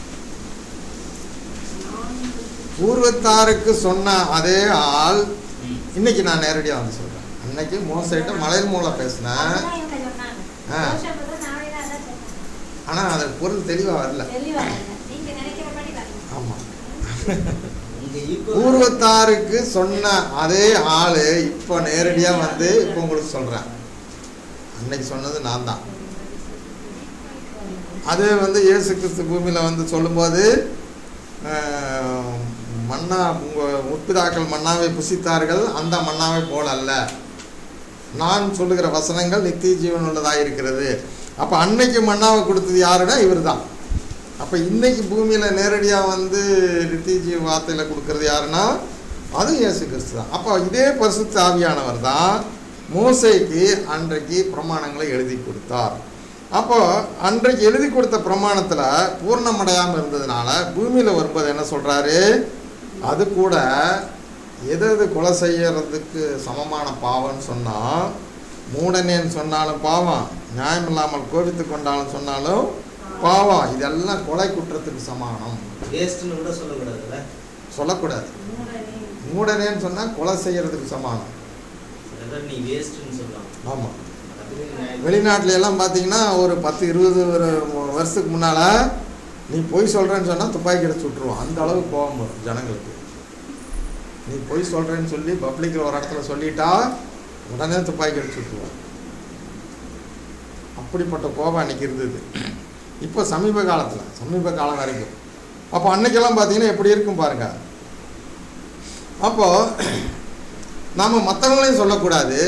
பூர்வத்தாருக்கு சொன்ன அதே ஆள் ம். இன்னைக்கு நான் நேரடியாக வந்து சொல்கிறேன் அன்னைக்கு மோசைட்ட மலையில் மூலம் பேசினேன் அதுதான் இவங்க சொன்னாங்க. ஆ. யோசேப்பு தான் நாளைக்கு அதான் சொன்னாங்க. ஆனால் அது பொருள் தெளிவாக வரல தெளிவா இல்லை. நீங்க நினைக்கிறபடி வரல. ஆமாம் உங்க equal- பூர்வத்தாருக்கு சொன்ன அதே ஆள் இப்போ நேரடியாக வந்து இப்போ உங்களுக்கு சொல்கிறேன் அன்னைக்கு சொன்னது நான் தான் அது வந்து இயேசு கிறிஸ்து பூமியில் வந்து சொல்லும்போது ஆஹ், மன்னா உங்கள் முற்பிதாக்கள் மன்னாவை புசித்தார்கள் அந்த மன்னாவை போல அல்ல நான் சொல்லுகிற வசனங்கள் நித்திய ஜீவன் உள்ளதாக இருக்கிறது அப்போ அன்னைக்கு மன்னாவை கொடுத்தது யாருன்னா இவர் தான் அப்போ இன்னைக்கு பூமியில் நேரடியாக வந்து நித்திய ஜீவ வார்த்தையில் கொடுக்கறது யாருன்னா அது இயேசு கிறிஸ்து தான் அப்போ இதே பரிசுத்த ஆவியானவர் தான் மோசைக்கு அன்றைக்கு பிரமாணங்களை எழுதி கொடுத்தார் அப்போ அன்றைக்கு எழுதி கொடுத்த பிரமாணத்தில் பூர்ணமடையாமல் இருந்ததுனால பூமியில் வரும்போது என்ன சொல்கிறாரு அது கூட எது எது கொலை செய்யறதுக்கு சமமான பாவம்னு சொன்னால் மூடனேன்னு சொன்னாலும் பாவம் நியாயம் இல்லாமல் கோபித்து கொண்டாலும் சொன்னாலும் பாவம் இதெல்லாம் கொலை குற்றத்துக்கு சமானம் வேஸ்ட்னு கூட சொல்லக்கூடாதுல்ல சொல்லக்கூடாது மூடனே. மூடனேன்னு சொன்னால் கொலை செய்யறதுக்கு சமானம் அதாவது நீ வேஸ்ட்னு சொல்லலாம் ஆமாம் அதுவே நியாயம். வெளிநாட்டுல எல்லாம் பார்த்தீங்கன்னா ஒரு பத்து இருபது ஒரு வருஷத்துக்கு முன்னால் நீ பொய் சொல்கிறேன்னு சொன்னால் துப்பாக்கி எடுத்து விட்ருவோம் அந்த அளவுக்கு கோபம் வரும் ஜனங்களுக்கு நீ பொய் சொல்கிறேன்னு சொல்லி பப்ளிக்கில் ஒரு இடத்துல சொல்லிட்டா உடனே துப்பாக்கி அடிச்சு விட்ருவோம் அப்படிப்பட்ட கோபம் அன்னைக்கு இருந்தது இப்போ சமீப காலத்தில் சமீப காலம் வரைக்கும் அப்போ அன்னைக்கெல்லாம் பார்த்தீங்கன்னா எப்படி இருக்கும் பாருங்க அப்போது நாம் மற்றவங்களையும் சொல்லக்கூடாது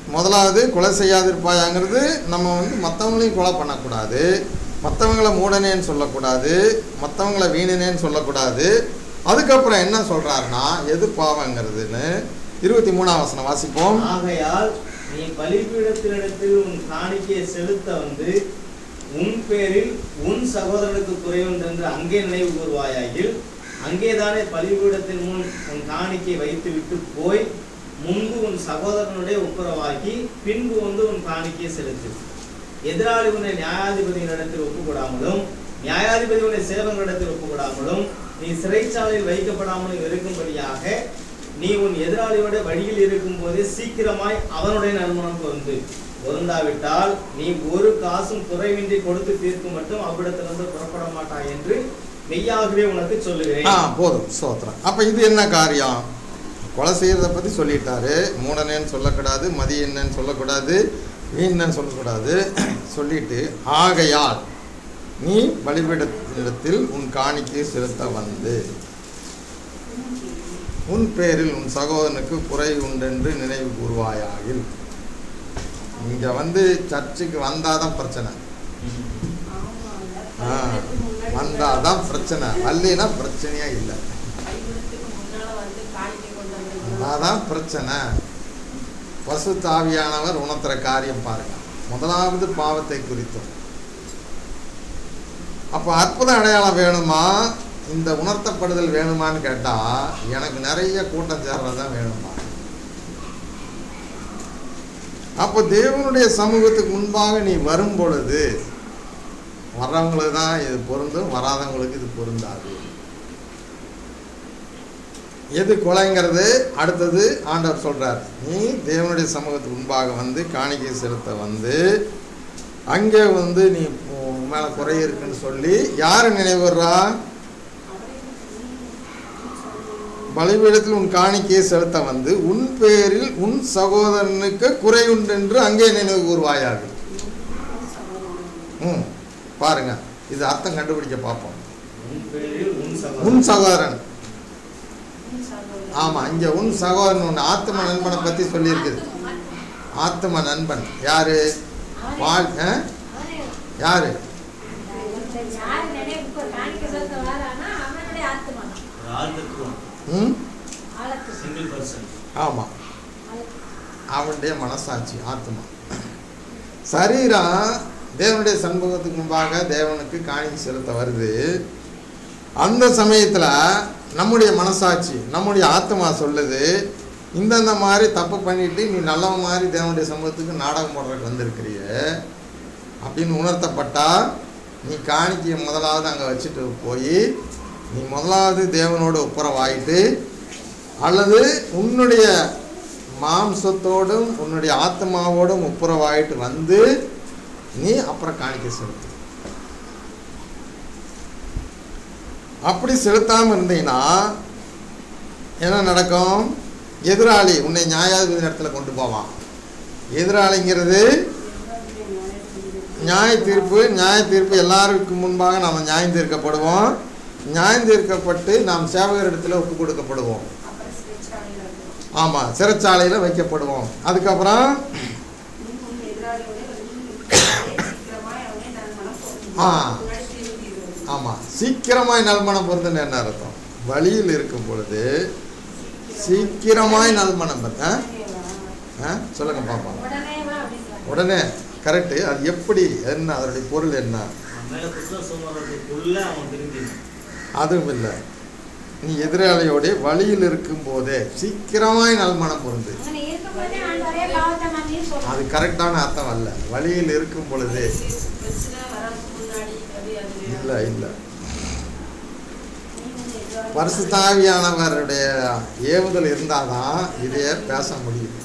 முதலாவது கொலை செய்யாதிருப்பாயாங்கிறது நம்ம வந்து மற்றவங்களையும் கொலை பண்ணக்கூடாது மற்றவங்கள மூடனேன்னு சொல்லக்கூடாது மற்றவங்கள வீணனேன்னு சொல்லக்கூடாது அதுக்கப்புறம் என்ன சொல்கிறாருன்னா எது பாவங்கிறதுன்னு இருபத்தி மூணாம் வசனம் வாசிப்போம் ஆகையால் நீ பலிபீடத்தினிடத்தில் உன் காணிக்கையை செலுத்த வந்து உன் பேரில் உன் சகோதரனுக்கு குறைவுண்டென்று அங்கே நினைவு கூறுவாயாகில் அங்கேதானே பலிபீடத்தின் முன் உன் காணிக்கையை வைத்து விட்டு போய் முன்பு உன் சகோதரனுடைய ஒப்புரவாக்கி பின்பு வந்து உன் காணிக்கையை செலுத்து எதிராளி உன்னை நியாயாதிபதியினிடத்தில் ஒப்புக்கூடாமலும் நியாயாதிபதி உன்னை சேவங்களிடத்தில் ஒப்புக்கூடாமலும் நீ சிறைச்சாலையில் வைக்கப்படாமலும் இருக்கும்படியாக நீ உன் எதிராளியோட வழியில் இருக்கும் போதே சீக்கிரமாய் அவனுடைய நல்மணம் பொருந்து பொருந்தாவிட்டால் நீ ஒரு காசும் குறைவின்றி கொடுத்து தீர்க்கும் மட்டும் அவ்விடத்திலிருந்து புறப்பட மாட்டாய் என்று மெய்யாகவே உனக்கு சொல்லுகிறேன் ஆ போதும் சோத்திரம் அப்போ இது என்ன காரியம் கொலை செய்கிறத பற்றி சொல்லிட்டாரு மூடனேன்னு சொல்லக்கூடாது மதியன்னு சொல்லக்கூடாது வீணன்னு சொல்லக்கூடாது சொல்லிட்டு ஆகையால் நீ பலிபீடத்திடத்தில் உன் காணிக்கை செலுத்த வந்து உன் பேரில் உன் சகோதரனுக்கு குறை உண்டென்று நினைவு கூறுவாயாகில் இங்கே வந்து சர்ச்சுக்கு வந்தாதான் பிரச்சனை ஆ வந்தாதான் பிரச்சனை வரலைன்னா பிரச்சனையே இல்லை அதான் பிரச்சனை பசு தாவியானவர் உணர்த்துற காரியம் பாருங்க முதலாவது பாவத்தை குறித்தும் அப்போ அற்புத அடையாளம் வேணுமா இந்த உணர்த்தப்படுதல் வேணுமான்னு கேட்டா எனக்கு நிறைய கூட்டம் சேர்றது தான் வேணுமா அப்போ தேவனுடைய சமூகத்துக்கு முன்பாக நீ வரும் பொழுது வர்றவங்களுக்கு தான் இது பொருந்தும் வராதவங்களுக்கு இது பொருந்தாது எது கொலைங்கிறது அடுத்தது ஆண்டவர் சொல்றார் நீ தேவனுடைய சமூகத்துக்கு முன்பாக வந்து காணிக்கை செலுத்த வந்து அங்கே வந்து நீ உன் மேல குறை இருக்குன்னு சொல்லி யாரை நினைவுறா பலிபீடத்தில் உன் காணிக்கையை செலுத்த வந்து உன் பேரில் உன் சகோதரனுக்கு குறை உண்டு என்று அங்கே நினைவு கூறுவாயாக ம் பாருங்க இது அர்த்தம் கண்டுபிடிக்க பார்ப்போம் உன் பேரில் உன் உன் சகோதரன் சகோதரன் ஆமா இங்க உன் சகோதரன் ஒன்று ஆத்ம நண்பனை பத்தி சொல்லியிருக்குது ஆத்ம நண்பன் யாரு வாழ் ஆ? அவனே யாரு யார் நினைவு காணிக்க செலுத்த வரானா அவனுடைய ஆத்மா தான் ஒரு ஆளுக்கு ம் ஆழத்து சிங்கிள் பர்சன் ஆமா அவனுடைய மனசாட்சி ஆத்மா சரீரம் தேவனுடைய சண்முகத்துக்கு முன்பாக தேவனுக்கு காணிக்கை செலுத்த வருது அந்த சமயத்தில் நம்முடைய மனசாட்சி நம்முடைய ஆத்மா சொல்லுது இந்தந்த மாதிரி தப்பு பண்ணிட்டு நீ நல்லவன் மாதிரி தேவனுடைய சமூகத்துக்கு நாடகம் போடுறதுக்கு வந்திருக்கிறிய அப்படின்னு உணர்த்தப்பட்டா நீ காணிக்கையை முதலாவது அங்கே வச்சுட்டு போய் நீ முதலாவது தேவனோடு ஒப்புரவாயிட்டு அல்லது உன்னுடைய மாம்சத்தோடும் உன்னுடைய ஆத்மாவோடும் ஒப்புரவாயிட்டு வந்து நீ அப்புறம் காணிக்கை செலுத்து அப்படி செலுத்தாமல் இருந்தீங்கன்னா என்ன நடக்கும் எதிராளி உன்னை நியாயாதிபதி இடத்துல கொண்டு போவான் எதிராளிங்கிறது நியாய தீர்ப்பு நியாய தீர்ப்பு எல்லாருக்கும் முன்பாக நாம் நியாயம் தீர்க்கப்படுவோம் நியாயம் தீர்க்கப்பட்டு நாம் சேவகரிடத்தில் ஒப்பு கொடுக்கப்படுவோம் அப்புறம் சிறைச்சாலையில இருக்கும். ஆமாம் சிறைச்சாலையில் வைக்கப்படுவோம் அதுக்கப்புறம் உன் உன் எதிராளியோட வந்து சீக்கிரமாய் அவனை நல்மணம் பொருந்தும். ஆ. முன்னாடி திரும்பி வரும். ஆமாம் சீக்கிரமாய் நல்மணம் பொருந்துன்னு என்ன அர்த்தம் வழியில் இருக்கும் பொழுது சீக்கிரமாய் நல்மணம் பொருந்த ஆ சொல்லுங்க பாப்போம் உடனே வா அப்படின்றாங்க உடனே கரெக்டு அது எப்படி என்ன அதனுடைய பொருள் என்ன அவன் மேல குற்றம் சுமறதுக்குள்ள அவன் திரும்பினான் அதுவும் இல்லை நீ எதிராளியோட வழியில் இருக்கும் போதே சீக்கிரமாய் நல்மணம் பொருந்து அவனை இருக்கும்போதே ஆண்டவரே பாவத்தை மன்னின்னு சொல்றான் அது கரெக்டான அர்த்தம் அல்ல வழியில் இருக்கும் பொழுது பிரச்சனை வர்றதுக்கு முன்னாடி அப்படி அது இல்லை இல்லை நீ உன் எதிராளி- பரிசுத்தாவியானவருடைய ஏவுதல் இருந்தாதான் இதையே பேச முடியும்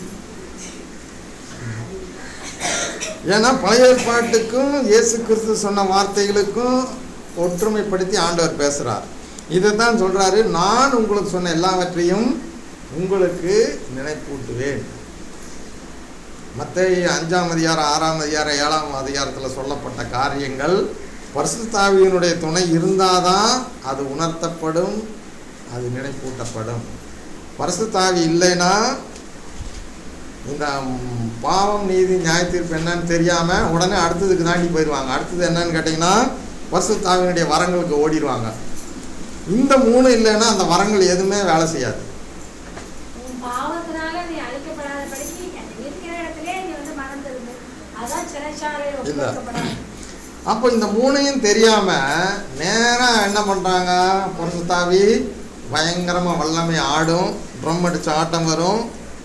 ஏன்னா பழைய ஏற்பாட்டுக்கும் இயேசு கிறிஸ்து சொன்ன வார்த்தைகளுக்கும் ஒற்றுமைப்படுத்தி ஆண்டவர் பேசுகிறார் இதை தான் சொல்கிறாரு நான் உங்களுக்கு சொன்ன எல்லாவற்றையும் உங்களுக்கு நினைப்பூட்டுவேன் மற்ற அஞ்சாம் அதிகாரம் ஆறாம் அதிகாரம் ஏழாம் அதிகாரத்தில் சொல்லப்பட்ட காரியங்கள் பரிசுத்தாவியினுடைய துணை இருந்தாதான் அது உணர்த்தப்படும் அது நினைப்பூட்டப்படும் பரிசுத்தாவி இல்லைன்னா இந்த ம், பாவம் நீதி நியாய தீர்ப்பு என்னன்னு தெரியாமல் உடனே அடுத்ததுக்கு தாண்டி போயிடுவாங்க அடுத்தது என்னன்னு கேட்டிங்கன்னா பரிசுத்தாவினுடைய வரங்களுக்கு ஓடிடுவாங்க இந்த மூணு இல்லைன்னா அந்த வரங்கள் எதுவுமே வேலை செய்யாது உன் பாவத்தினால நீ அழிக்கப்படாதபடிக்கு நீ இருக்கிற இடத்திலே நீ வந்து மறந்துருந்து அதான் சிறைச்சாலையில் இல்ல. ஒப்புக்கொடுக்கப்படாது அப்போ இந்த மூணையும் தெரியாம நேரா என்ன பண்றாங்க பரிசுத்தாவி பயங்கரமா வல்லமை ஆடும் ட்ரம் அடிச்ச ஆட்டம் வரும்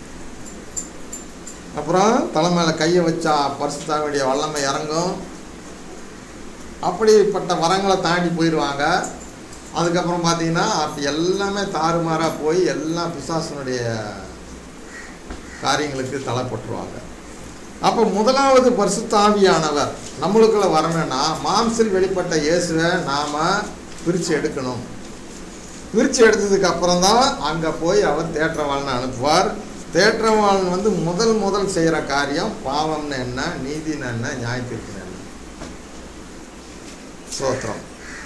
அப்புறம் தலை மேல கையை வச்சா பரிசுத்தாவியுடைய வல்லமை இறங்கும் அப்படிப்பட்ட வரங்களை தாண்டி போயிடுவாங்க அதுக்கப்புறம் பார்த்தீங்கன்னா அப்படி எல்லாமே தாறுமாறாக போய் எல்லாம் பிசாசனுடைய காரியங்களுக்கு தலைப்பட்டுருவாங்க அப்போ முதலாவது பரிசுத்தாவியானவர் நம்மளுக்குள்ள வரணும்னா மாம்சில் வெளிப்பட்ட இயேசுவை நாம பிரித்து எடுக்கணும் பிரித்து எடுத்ததுக்கு அப்புறம் தான் அங்கே போய் அவர் தேற்றவாளனை அனுப்புவார் தேற்றவாளன் வந்து முதல் முதல் செய்கிற காரியம் பாவம்னு என்ன நீதின்னு என்ன நியாயத்திற்கு என்ன சோத்திரம்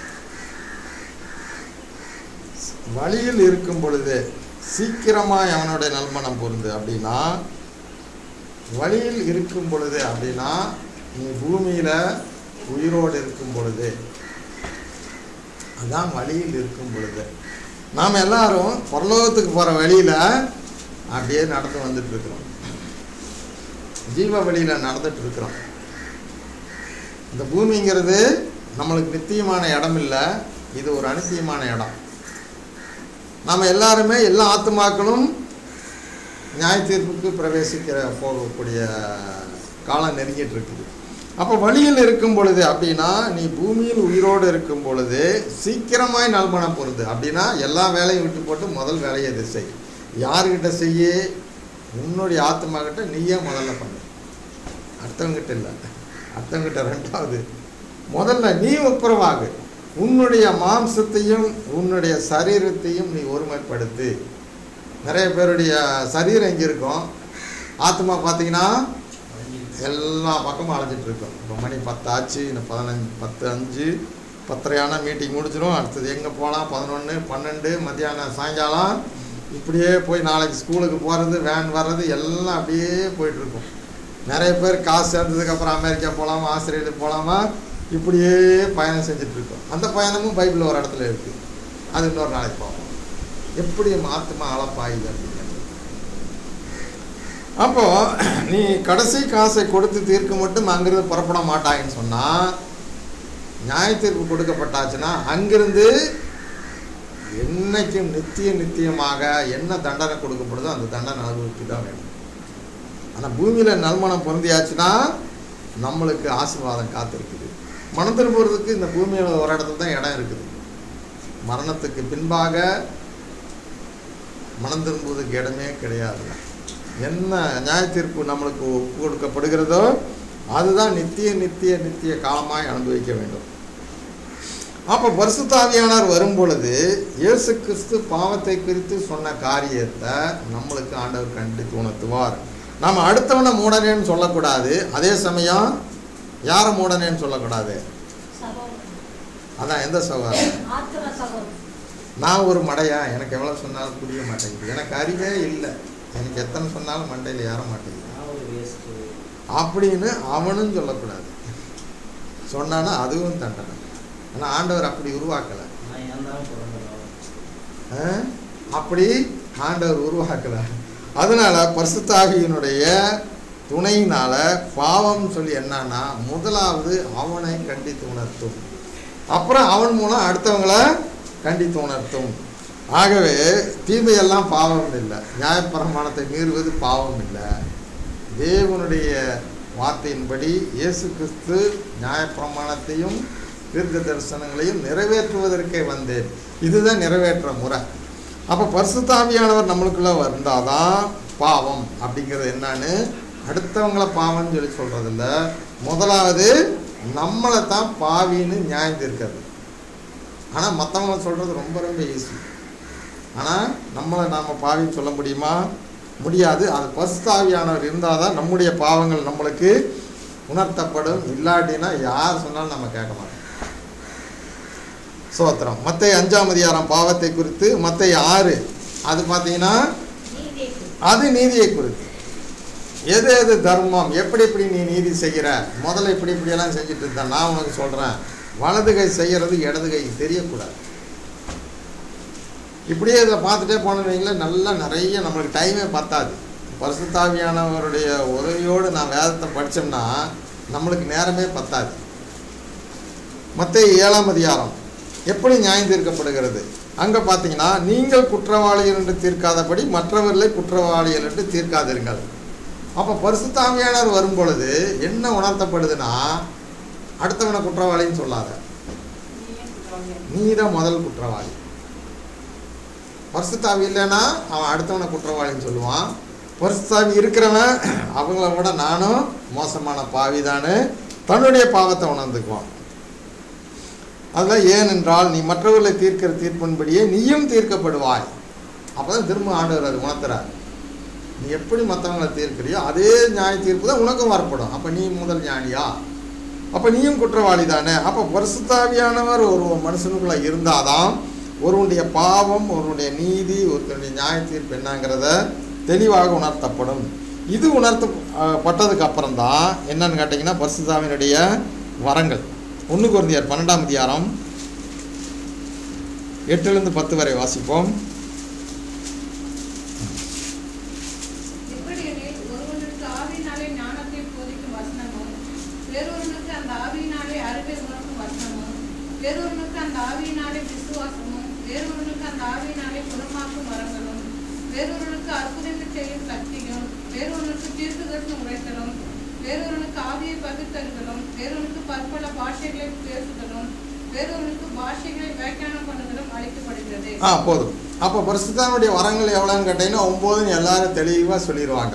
வழியில் இருக்கும் பொழுது சீக்கிரமாக அவனுடைய நல்மணம் பொருந்து அப்படின்னா வழியில் இருக்கும் பொழுது அப்படின்னா நீ பூமியில் உயிரோடு இருக்கும் பொழுது அதான் வழியில் இருக்கும் பொழுது நாம் எல்லாரும் பரலோகத்துக்கு போகிற வழியில் அப்படியே நடந்து வந்துட்டு இருக்கிறோம் ஜீவ வழியில் நடந்துட்டு இருக்கிறோம் இந்த பூமிங்கிறது நம்மளுக்கு நித்தியமான இடம் இல்லை இது ஒரு அனித்தியமான இடம் நம்ம எல்லாருமே எல்லா ஆத்துமாக்களும் நியாய தீர்ப்புக்கு பிரவேசிக்கிற போகக்கூடிய காலம் நெருங்கிட்டு இருக்குது அப்போ வழியில் இருக்கும் பொழுது அப்படின்னா நீ பூமியில் உயிரோடு இருக்கும் பொழுது சீக்கிரமாய் நல்மணம் பொருது அப்படின்னா எல்லா வேலையும் விட்டு போட்டு முதல் வேலையை இதை செய் யாருக்கிட்ட செய்ய உன்னுடைய ஆத்மாக்கிட்ட நீயே முதல்ல பண்ணு அடுத்தவங்கிட்ட இல்லை அடுத்தவங்கிட்ட ரெண்டாவது முதல்ல நீ ஒப்புரவாகு உன்னுடைய மாம்சத்தையும் உன்னுடைய சரீரத்தையும் நீ ஒருமைப்படுத்து நிறைய பேருடைய சரீரம் இங்கே இருக்கும் ஆத்மா பார்த்தீங்கன்னா எல்லா பக்கமும் அலைஞ்சிட்டு இருக்கோம் இப்போ மணி பத்து ஆச்சு இன்னும் பதினஞ்சு பத்து அஞ்சு பத்தரையான மீட்டிங் முடிச்சிடும் அடுத்தது எங்கே போகலாம் பதினொன்று பன்னெண்டு மத்தியானம் சாயங்காலம் இப்படியே போய் நாளைக்கு ஸ்கூலுக்கு போகிறது வேன் வர்றது எல்லாம் அப்படியே போயிட்டுருக்கும் நிறைய பேர் காசு சேர்ந்ததுக்கப்புறம் அமெரிக்கா போகலாமா ஆஸ்திரேலியா போகலாமா இப்படியே பயணம் செஞ்சுட்டு இருக்கோம் அந்த பயணமும் பைபிள் ஒரு இடத்துல இருக்குது அது இன்னொரு நாளைக்கு பார்ப்போம் எப்படி ஆத்மா அளப்பாயுது அப்படிங்கிறது அப்போ நீ கடைசி காசை கொடுத்து தீர்க்க மட்டும் அங்கிருந்து புறப்பட மாட்டாயின்னு சொன்னா நியாய தீர்ப்பு கொடுக்கப்பட்டாச்சுன்னா அங்கிருந்து என்னைக்கும் நித்திய நித்தியமாக என்ன தண்டனை கொடுக்கப்படுதோ அந்த தண்டனை அனுபவித்து தான் வேணும் ஆனால் பூமியில் நல்மணம் பொருந்தியாச்சுன்னா நம்மளுக்கு ஆசீர்வாதம் காத்திருக்குது மனம் திரும்புறதுக்கு இந்த பூமியில் ஒரு இடத்துல தான் இடம் இருக்குது மரணத்துக்கு பின்பாக மனம் திரும்புவதற்கு இடமே கிடையாது என்ன நியாய தீர்ப்பு நம்மளுக்கு ஒப்பு கொடுக்கப்படுகிறதோ அதுதான் நித்திய நித்திய நித்திய காலமாய் அனுபவிக்க வேண்டும் அப்போ பரிசுத்தாவியானவர் வரும் பொழுது இயேசு கிறிஸ்து பாவத்தை குறித்து சொன்ன காரியத்தை நம்மளுக்கு ஆண்டவர் கண்டித்து உணர்த்துவார் நாம் அடுத்தவனை மூடனேன்னு சொல்லக்கூடாது அதே சமயம் யாரை மூடனேன்னு சொல்லக்கூடாது சகோதரன் அதான் எந்த சகோதரன் ஆத்ம சகோதரன் நான் ஒரு மடையா எனக்கு எவ்வளோ சொன்னாலும் புரிய மாட்டேங்குது எனக்கு அறிவே இல்லை எனக்கு எத்தனை சொன்னாலும் மண்டையில் ஏற மாட்டேங்குது நான் ஒரு waste. அப்படின்னு அவனும் சொல்லக்கூடாது சொன்னானா அதுவும் தண்டனை ஆனால் ஆண்டவர் அப்படி உருவாக்கலை நான் ஏன் தான் பிறந்தேன் ஆ? அப்படி ஆண்டவர் உருவாக்கலை அதனால பரிசுத்தாவியினுடைய துணையினால பாவம் சொல்லி என்னன்னா முதலாவது அவனை கண்டித்து உணர்த்தும் அப்புறம் அவன் மூலம் அடுத்தவங்கள கண்டித்து உணர்த்தும் ஆகவே தீமையெல்லாம் பாவம் இல்லை நியாயப்பிரமாணத்தை மீறுவது பாவம் இல்லை தேவனுடைய வார்த்தையின்படி இயேசு கிறிஸ்து நியாயப்பிரமாணத்தையும் தீர்க்க தரிசனங்களையும் நிறைவேற்றுவதற்கே வந்தேன் இதுதான் நிறைவேற்ற முறை அப்போ பரிசுத்தாவியானவர் நம்மளுக்குள்ள வந்தாதான் பாவம் அப்படிங்கிறது என்னன்னு அடுத்தவங்கள பாவம்னு சொல்லி சொல்றதில்ல முதலாவது நம்மளை தான் பாவின்னு நியாயம் தீர்க்கிறது ஆனால் மற்றவங்கள சொல்கிறது ரொம்ப ரொம்ப ஈஸி ஆனால் நம்மளை நாம் பாவின்னு சொல்ல முடியுமா முடியாது அது பரிசுத்தாவியானவர் இருந்தால் தான் நம்முடைய பாவங்கள் நம்மளுக்கு உணர்த்தப்படும் இல்லாட்டினா யார் சொன்னாலும் நம்ம கேட்க மாட்டோம் சோத்திரம் மற்ற அஞ்சாம் அதிகாரம் பாவத்தை குறித்து மற்ற ஆறு அது பார்த்தீங்கன்னா நீதியை குறித்து. அது நீதியை குறித்து எது எது தர்மம் எப்படி எப்படி நீ நீதி செய்கிற முதல்ல இப்படி இப்படியெல்லாம் செஞ்சுட்டு இருந்த நான் உனக்கு சொல்கிறேன் வலது கை செய்கிறது இடது கை தெரியக்கூடாது இப்படியே இதில் பார்த்துட்டே போனீங்களே நல்லா நிறைய நம்மளுக்கு டைமே பத்தாது பரிசுத்தாவியானவருடைய உதவியோடு நான் வேதத்தை படித்தோம்னா நம்மளுக்கு நேரமே பத்தாது மத்திய ஏழாம் அதிகாரம் எப்படி நியாயம் தீர்க்கப்படுகிறது அங்கே பார்த்தீங்கன்னா நீங்கள் குற்றவாளிகள் என்று தீர்க்காதபடி மற்றவர்களை குற்றவாளிகள் என்று தீர்க்காதிருங்கள் அப்போ பரிசுத்தாவியானவர் வரும் பொழுது என்ன உணர்த்தப்படுதுன்னா அடுத்தவனை குற்றவாளின்னு சொல்லாத நீயே குற்றவாளியா இரு. நீ தான் முதல் குற்றவாளி பரிசுத்தாவி இல்லைன்னா அவன் அடுத்தவனை குற்றவாளின்னு சொல்லுவான் பரிசுத்தாவி இருக்கிறவன் அவங்கள விட நானும் மோசமான பாவிதான்னு தன்னுடைய பாவத்தை உணர்ந்துக்குவான் அதில் ஏனென்றால் நீ மற்றவர்களை தீர்க்கிற தீர்ப்பின்படியே நீயும் தீர்க்கப்படுவாய் அப்போ தான் திரும்ப ஆண்டவர் அது உணர்த்துறார் நீ எப்படி மற்றவங்களை தீர்க்கிறியோ அதே நியாய தீர்ப்பு தான் உனக்கும் வரப்படும் அப்போ நீ முதல் ஞானியா அப்போ நீயும் குற்றவாளி தானே அப்போ பரிசுத்தாவியானவர் ஒரு மனுஷனுக்குள்ள இருந்தாதான் ஒருவனுடைய பாவம் ஒருவனுடைய நீதி ஒருத்தனுடைய நியாய தீர்ப்பு என்னங்கிறத தெளிவாக உணர்த்தப்படும் இது உணர்த்த அஹ், பட்டதுக்கு அப்புறம் தான் என்னன்னு கேட்டிங்கன்னா பரிசுத்தாவினுடைய வரங்கள் ஒன்று குருந்தியார் பன்னெண்டாம் அதிகாரம் எட்டுலேருந்து பத்து வரை வாசிப்போம் எப்படியெனில் ஒருவனுக்கு ஆவியினாலே ஞானத்தை போதிக்கும் வசனமும் வேறொருவனுக்கு அந்த ஆவியினாலே அறிவை உணர்த்தும் வசனமும் வேறொருவனுக்கு அந்த ஆவியினாலே விசுவாசமும் வேறொருவனுக்கு அந்த ஆவியினாலே குணமாக்கும் வரங்களும் வேறொருவனுக்கு அற்புதங்கள் செய்யும் சக்தியும் வேறொருவனுக்கு தீர்க்கதர்சனம் உரைத்தலும் வேறொருவனுக்கு ஆவியை பகுத்தறிதலும் வேறொருவனுக்கு பற்பல பாஷைகளை பேசுதலும் வேறொருவனுக்கு பாஷைகளை வியாக்கியானம் பண்ணுதலும் அளிக்கப்படுகிறது ஆ போதும் அப்போ பரிசுத்தானுடைய வரங்கள் எவ்வளோன்னு கேட்டிங்கன்னா ஒம்போதுன்னு எல்லாரும் தெளிவாக சொல்லிடுவாங்க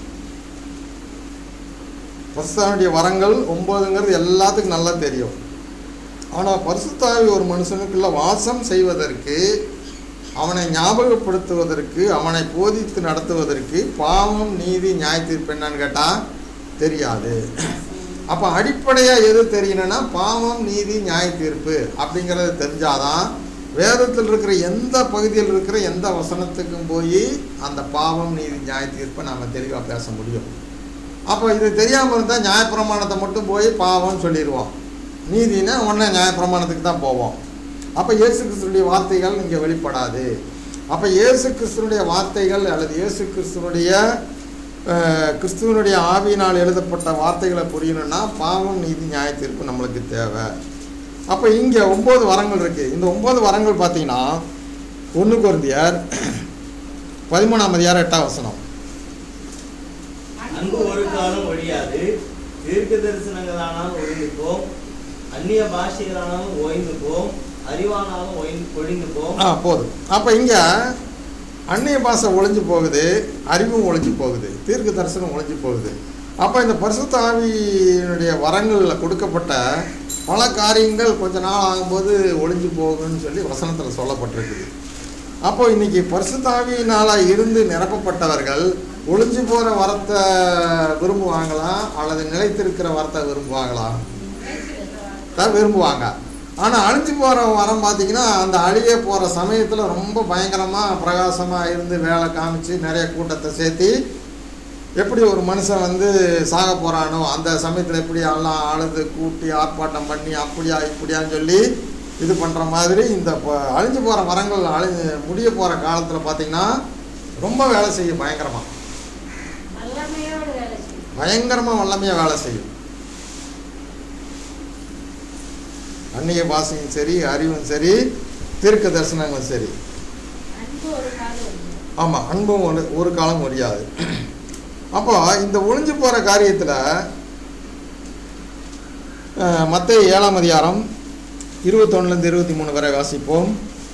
பரிசுத்தானுடைய வரங்கள் ஒம்போதுங்கிறது எல்லாத்துக்கும் நல்லா தெரியும் ஆனால் பரிசுத்தாவி ஒரு மனுஷனுக்குள்ள வாசம் செய்வதற்கு அவனை ஞாபகப்படுத்துவதற்கு அவனை போதித்து நடத்துவதற்கு பாவம் நீதி நியாய தீர்ப்பு என்னன்னு கேட்டால் தெரியாது அப்போ அடிப்படையாக எது தெரியணும்னா பாவம் நீதி நியாய தீர்ப்பு அப்படிங்கிறது தெரிஞ்சாதான் வேதத்தில் இருக்கிற எந்த பகுதியில் இருக்கிற எந்த வசனத்துக்கும் போய் அந்த பாவம் நீதி நியாய தீர்ப்பை நம்ம தெளிவாக பேச முடியும் அப்போ இது தெரியாமல் இருந்தால் நியாயப்பிரமாணத்தை மட்டும் போய் பாவம்னு சொல்லிடுவோம் நீதினா உடனே நியாயப்பிரமாணத்துக்கு தான் போவோம் அப்போ இயேசு கிறிஸ்துனுடைய வார்த்தைகள் இங்கே வெளிப்படாது அப்போ இயேசு கிறிஸ்துனுடைய வார்த்தைகள் அல்லது இயேசு கிறிஸ்துனுடைய அஹ், கிறிஸ்துவனுடைய ஆவியினால் எழுதப்பட்ட வார்த்தைகளை புரியணும்னா பாவம் நீதி நியாய தீர்ப்பு நம்மளுக்கு தேவை அப்போ இங்கே ஒம்பது வரங்கள் இருக்குது இந்த ஒம்பது வரங்கள் பார்த்தீங்கன்னா ஒன்று குருந்தியர் பதிமூணாம் அதிகாரம் எட்டாம் வசனம் அன்பு ஒரு காலம் ஒழியாது தீர்க்க தரிசனங்களானாலும் ஒழிந்து போம் அந்நிய பாஷைகளானாலும் ஓய்ந்து போம் அறிவானாலும் ஒழிந்து ஒழிந்து போம் ஆ போதும் அப்போ இங்கே அந்நிய பாஷை ஒளிஞ்சு போகுது அறிவும் ஒளிஞ்சு போகுது தீர்க்க தரிசனம் ஒளிஞ்சு போகுது அப்போ இந்த பரிசுத்த ஆவியினுடைய வரங்களில் கொடுக்கப்பட்ட பல காரியங்கள் கொஞ்ச நாள் ஆகும்போது ஒளிஞ்சு போகுன்னு சொல்லி வசனத்தில் சொல்லப்பட்டிருக்குது அப்போ இன்னைக்கு பரிசுத்தாவியினால் இருந்து நிரப்பப்பட்டவர்கள் ஒளிஞ்சு போகிற வரத்தை விரும்புவாங்களா அல்லது நிலைத்திருக்கிற வரத்தை விரும்புவாங்களா தான் விரும்புவாங்க ஆனால் அழிஞ்சு போகிற வரம் பார்த்தீங்கன்னா அந்த அழிய போகிற சமயத்தில் ரொம்ப பயங்கரமாக பிரகாசமாக இருந்து வேலை காமிச்சு நிறைய கூட்டத்தை சேர்த்தி எப்படி ஒரு மனுஷன் வந்து சாக போகிறானோ அந்த சமயத்தில் எப்படி எல்லாம் அழுது கூட்டி ஆர்ப்பாட்டம் பண்ணி அப்படியா இப்படியான்னு சொல்லி இது பண்ணுற மாதிரி இந்த ப- அழிஞ்சு போகிற மரங்கள் அழிஞ்சு முடிய போகிற காலத்தில் பார்த்தீங்கன்னா ரொம்ப வேலை செய்யும் பயங்கரமாக வல்லமையோடு வேலை செய்யும் பயங்கரமாக வல்லமையாக வேலை செய்யும் அந்நிய பாஷையும் சரி அறிவும் சரி தீர்க்க தரிசனங்களும் சரி அன்பு ஒரு காலம் உண்டு. ஆமாம் அன்பும் ஒரு ஒரு காலம் முடியாது அப்போ இந்த ஒளிஞ்சு போகிற காரியத்தில் மற்ற ஏழாம் அதிகாரம் இருபத்தொன்னுலேருந்து இருபத்தி மூணு வரை வாசிப்போம்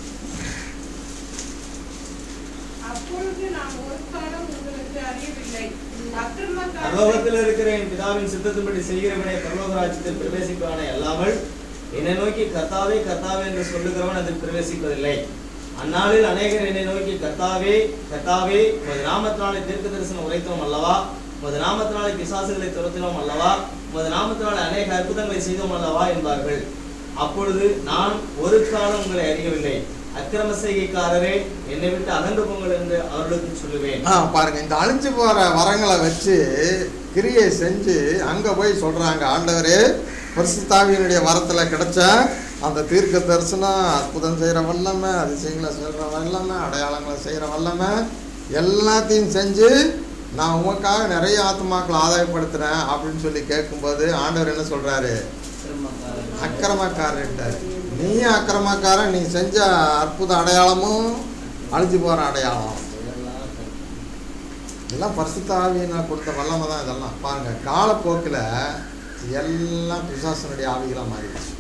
அப்பொழுது நான் ஒரு காலம் உங்களுக்கு அறியவில்லை அக்கிரமக்காரரை பரலோகத்தில் இருக்கிற என் பிதாவின் சித்தத்தின்படி செய்கிறவனே பரலோக ராஜ்யத்தில் பிரவேசிப்பானே அல்லாமல் என்னை நோக்கி கர்த்தாவே கர்த்தாவே என்று சொல்லுகிறவன் அதில் பிரவேசிப்பதில்லை அந்நாளில் அநேகர் என்னை நோக்கி கர்த்தாவே கர்த்தாவே உமது நாமத்தினாலே தீர்க்க தரிசனம் உரைத்தோம் அல்லவா உமது நாமத்தினாலே பிசாசுகளை துரத்தினோம் அல்லவா உமது நாமத்தினாலே அநேக அற்புதங்களை செய்தோம் அல்லவா என்பார்கள் அப்பொழுது நான் ஒரு காலம் உங்களை அறியவில்லை அக்கிரம செய்கைக்காரரே என்னை விட்டு அகன்று போங்கள் என்று அவர்களுக்கு சொல்லுவேன் ஆ பாருங்க இந்த அழிஞ்சு போற வரங்களை வச்சு கிரியை செஞ்சு அங்க போய் சொல்றாங்க ஆண்டவரே பரிசுத்தாவியனுடைய வரத்துல கிடைச்ச அந்த தீர்க்க தரிசனம் அற்புதம் செய்யற வல்லமை அதிசயங்களை செய்யற வல்லமை அடையாளங்களை செய்யற வல்லமை எல்லாத்தையும் செஞ்சு நான் உங்களுக்காக நிறைய ஆத்மாக்களை ஆதாயப்படுத்துறேன் அப்படின்னு சொல்லி கேட்கும்போது ஆண்டவர் என்ன சொல்றாரு அக்கிரமக்காரன்ட்ட நீ அக்கிரமக்காரன் நீ செஞ்ச அற்புத அடையாளமும் அழிஞ்சு போற அடையாளம் இதெல்லாம் பரிசுத்த ஆவியினா கொடுத்த வல்லமை தான் இதெல்லாம் பாருங்க காலப்போக்கில் எல்லாம் பிசாசனுடைய ஆவிகளாக மாறிடுச்சு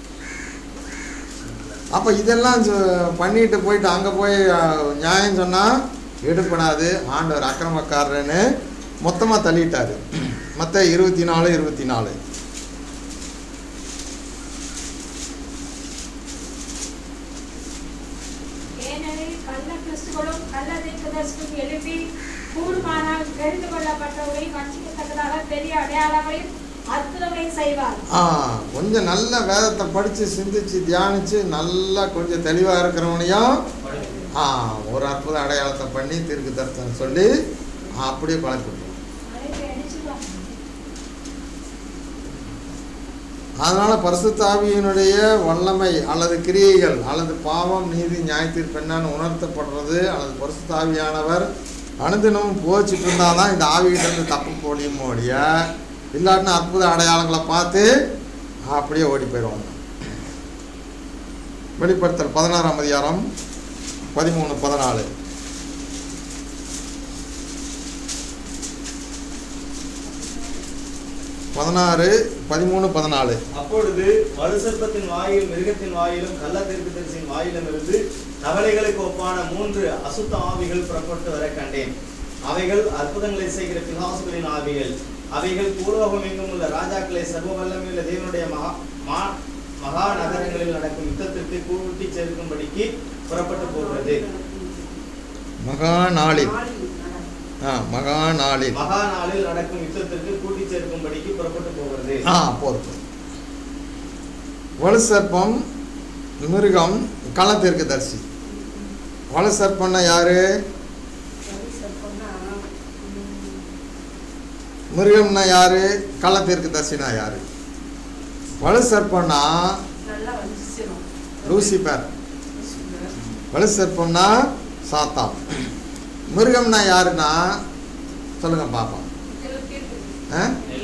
அப்போ இதெல்லாம் சொ- பண்ணிட்டு போயிட்டு அங்கே போய் அஹ், நியாயம் சொன்னால் எடுப்படாது ஆண்டவர் அக்கிரமக்காரன்னு மொத்தமாக தள்ளிட்டாரு மற்ற இருபத்தி நாலு இருபத்தி நாலு ஏனெனில் கள்ள கிறிஸ்துகளும் கள்ள தீர்க்கதரிசிகளும் எழுப்பி கூடுமானால் தெரிந்து கொள்ளப்பட்டவரை வஞ்சிக்கத்தக்கதாக பெரிய அடையாளங்களையும் அற்புதங்களையும் செய்வார் ஆ கொஞ்சம் நல்ல வேதத்தை படித்து சிந்திச்சு தியானித்து நல்லா கொஞ்சம் தெளிவாக இருக்கிறவனையும் ஆ ஒரு அற்புத அடையாளத்தை பண்ணி தீர்க்கு தரிசனம் சொல்லி ஆ, அப்படியே குழப்பிட்டு அழைப்பை அடிச்சுடுவாங்க அதனால் பரிசுத்தாவியினுடைய வல்லமை அல்லது கிரியைகள் அல்லது பாவம் நீதி நியாயத்தீர்ப்பு என்னன்னு உணர்த்தப்படுறது அல்லது பரிசுத்தாவியானவர் அனுதினமும் போச்சுட்டு இருந்தால் தான் இந்த ஆவியிலிருந்து தப்பு போடியும் ஓடிய இல்லாட்டினா அற்புத அடையாளங்களை பார்த்து அப்படியே ஓடி போயிடுவாங்க வெளிப்படுத்தல் பதினாறாம் அதிகாரம் பதிமூணு பதினாலு பதினாறு பதிமூணு பதினாலு அப்பொழுது வலுசர்ப்பத்தின் வாயில் மிருகத்தின் வாயிலும் கள்ள தீர்க்கதரிசியின் வாயிலும் இருந்து தவளைகளுக்கு ஒப்பான மூன்று அசுத்த ஆவிகள் புறப்பட்டு வர கண்டேன் அவைகள் அற்புதங்களை செய்கிற பிசாசுகளின் ஆவிகள் அவைகள் பூலோகம் எங்கும் உள்ள ராஜாக்களை சர்வ வல்லமையுள்ள தேவனுடைய மகா மா- மகா நகரங்களில் நடக்கும் யுத்தத்திற்கு கூட்டி சேர்க்கும்படிக்கு புறப்பட்டு போகிறது மகா நாளில் ஆ மகா நாளில் மகா நாளில் நடக்கும் யுத்தத்திற்கு கூட்டி சேர்க்கும்படிக்கு புறப்பட்டு போகிறது ஆ போதும் வலு சர்ப்பம் மிருகம் களத்திற்கு தரிசி வலு சர்ப்பம்னா யாரு மிருகம்னா யாரு களத்திற்கு தரிசினா யாரு வலு சர்ப்பம்னா நல்லா வந்துச்சிரும் லூசிபர் வலு சர்ப்பம்னா சாத்தான் மிருகம்னா யாருன்னா சொல்லுங்க பாப்போம் ஆ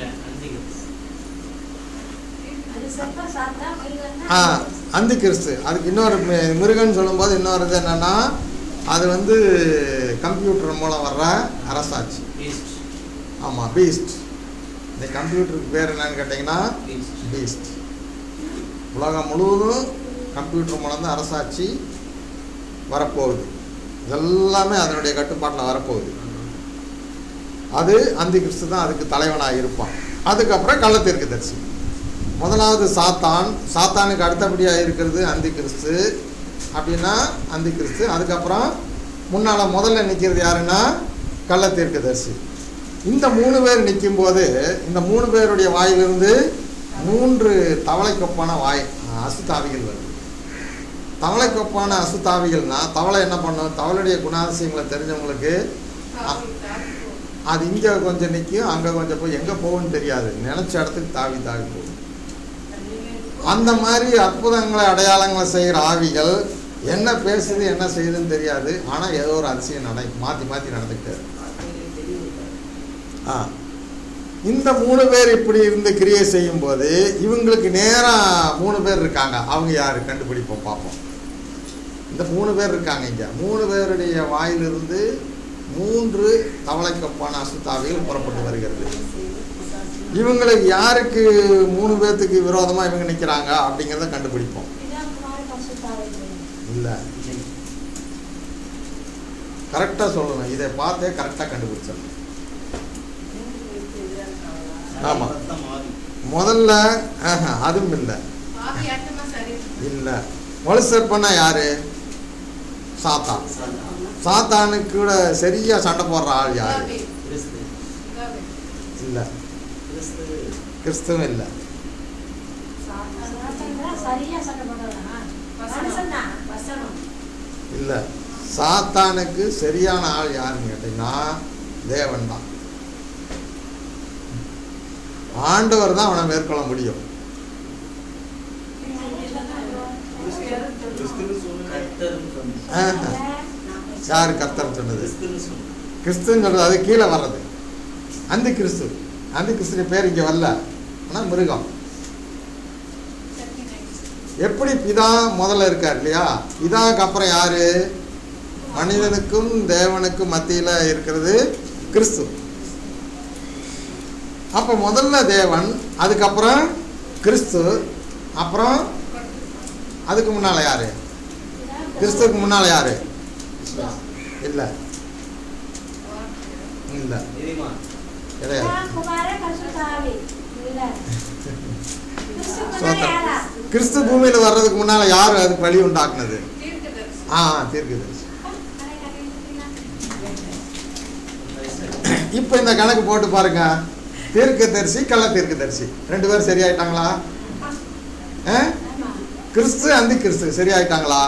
அது செப்ப சாத்தா ஆ மிருகம்னா அந்தி கிறிஸ்து அதுக்கு இன்னொரு மி- மிருகன்னு சொல்லும்போது இன்னொரு இது என்னன்னா அது வந்து கம்ப்யூட்டர் மூலம் வர்ற அரசாட்சி ஆமாம் பீஸ்ட் இந்த கம்ப்யூட்டருக்கு பேர் என்னன்னு கேட்டிங்கன்னா பீஸ்ட் உலகம் முழுவதும் கம்ப்யூட்டர் மூலம் தான் அரசாட்சி வரப்போகுது இதெல்லாமே அதனுடைய கட்டுப்பாட்டில் வரப்போகுது அது அந்தி கிறிஸ்து தான் அதுக்கு தலைவனாக இருப்பான் அதுக்கப்புறம் கள்ளத்திற்கு தரிசி முதலாவது சாத்தான் சாத்தானுக்கு அடுத்தபடியாக இருக்கிறது அந்தி கிறிஸ்து அப்படின்னா அந்தி கிறிஸ்து அதுக்கப்புறம் முன்னால் முதல்ல நிற்கிறது யாருன்னா கள்ளத்திற்கு தரிசி இந்த மூணு பேர் நிற்கும்போது இந்த மூணு பேருடைய வாயிலிருந்து மூன்று தவளைக்கொப்பான வாய் அசுத்தாவிகள் வருது தவளைக்கொப்பான அசுத்தாவிகள்னா தவளை என்ன பண்ணும் தவளையுடைய குணாதிசயங்களை தெரிஞ்சவங்களுக்கு அ- அது இங்கே கொஞ்சம் நிற்கும் அங்கே கொஞ்சம் போய் எங்கே போகும்னு தெரியாது நினச்ச இடத்துக்கு தாவி தாவி போகும் அந்த மாதிரி அற்புதங்களை அடையாளங்களை செய்கிற ஆவிகள் என்ன பேசுது என்ன செய்யுதுன்னு தெரியாது ஆனால் ஏதோ ஒரு அதிசயம் நட மாற்றி மாற்றி நடந்துக்கிட்டே இருக்கு. ஆ இந்த மூணு பேர் இப்படி இருந்து கிரியை செய்யும்போது இவங்களுக்கு நேராக மூணு பேர் இருக்காங்க அவங்க யார் கண்டுபிடிப்போம் பார்ப்போம் இந்த மூணு பேர் இருக்காங்க இங்கே மூணு பேருடைய வாயிலிருந்து மூன்று தவளைக்கப்பான அசுத்தாவிகள் புறப்பட்டு வருகிறது இவங்களுக்கு யாருக்கு மூணு பேர்த்துக்கு விரோதமாக இவங்க நிற்கிறாங்க அப்படிங்கிறத கண்டுபிடிப்போம் இதான் குமார பசுத்தாவிகள் இல்லை கரெக்டாக சொல்லணும் இதை பார்த்தே கரெக்டாக கண்டுபிடிச்சிடணும் ஆமா. ரத்தம் ஆவி முதல்ல ஆஹா, அதுவும் இல்லை ஆவியாட்டமா சரி இல்லை வலுசற்பனா யாரு சாத்தான் சாத்தானுக்கு கூட சரியா சண்டை போடுற ஆள் யாரு இதாவே, கிறிஸ்து இதாவே. இல்லை கிறிஸ்து கிறிஸ்துவும் இல்லை சாத்தன் தான் சரியா சண்டை போடுறதா வசனம் மனுஷன் தான் வசனம் இல்லை சாத்தானுக்கு சரியான ஆள் யாருன்னு கேட்டிங்கன்னா தேவன் தான் ஆண்டவர் தான் அவனை மேற்கொள்ள முடியும் கிறிஸ்துன்னு சொல்லுங்க கர்த்தர்னு சொன்னேன். ஆஹா. யார் கர்த்தர் சொன்னது கிறிஸ்துன்னு சொல்லுங்க கிறிஸ்துன்னு சொல்றது அது கீழே வர்றது அந்த கிறிஸ்து அந்த கிறிஸ்துவ பேர் இங்கே வரல ஆனால் மிருகம் எப்படி பிதா முதல்ல இருக்கார் இல்லையா பிதாக்கு அப்புறம் யாரு மனிதனுக்கும் தேவனுக்கும் மத்தியில் இருக்கிறது கிறிஸ்து அப்போ முதல்ல தேவன் அதுக்கப்புறம் கிறிஸ்து அப்புறம் அதுக்கு முன்னால் யாரு கிறிஸ்துவுக்கு முன்னால் யாரு இல்லை இல்லை நீதிமான் கிடையாது குமாரன் பரிசுத்தாவி இல்ல கிறிஸ்து சோத்திரம். யாரா கிறிஸ்து பூமியில் வர்றதுக்கு முன்னால் யார் அதுக்கு வழி உண்டாக்குனது தீர்க்கதரிசி ஆ தீர்க்குதரிசி இப்போ இந்த கணக்கு போட்டு பாருங்க தீர்க்கதரிசி கள்ள தீர்க்கதரிசி ரெண்டு பேரும் சரியாயிட்டாங்களா ஆ? கிறிஸ்து அந்தி கிறிஸ்து சரியாயிட்டாங்களா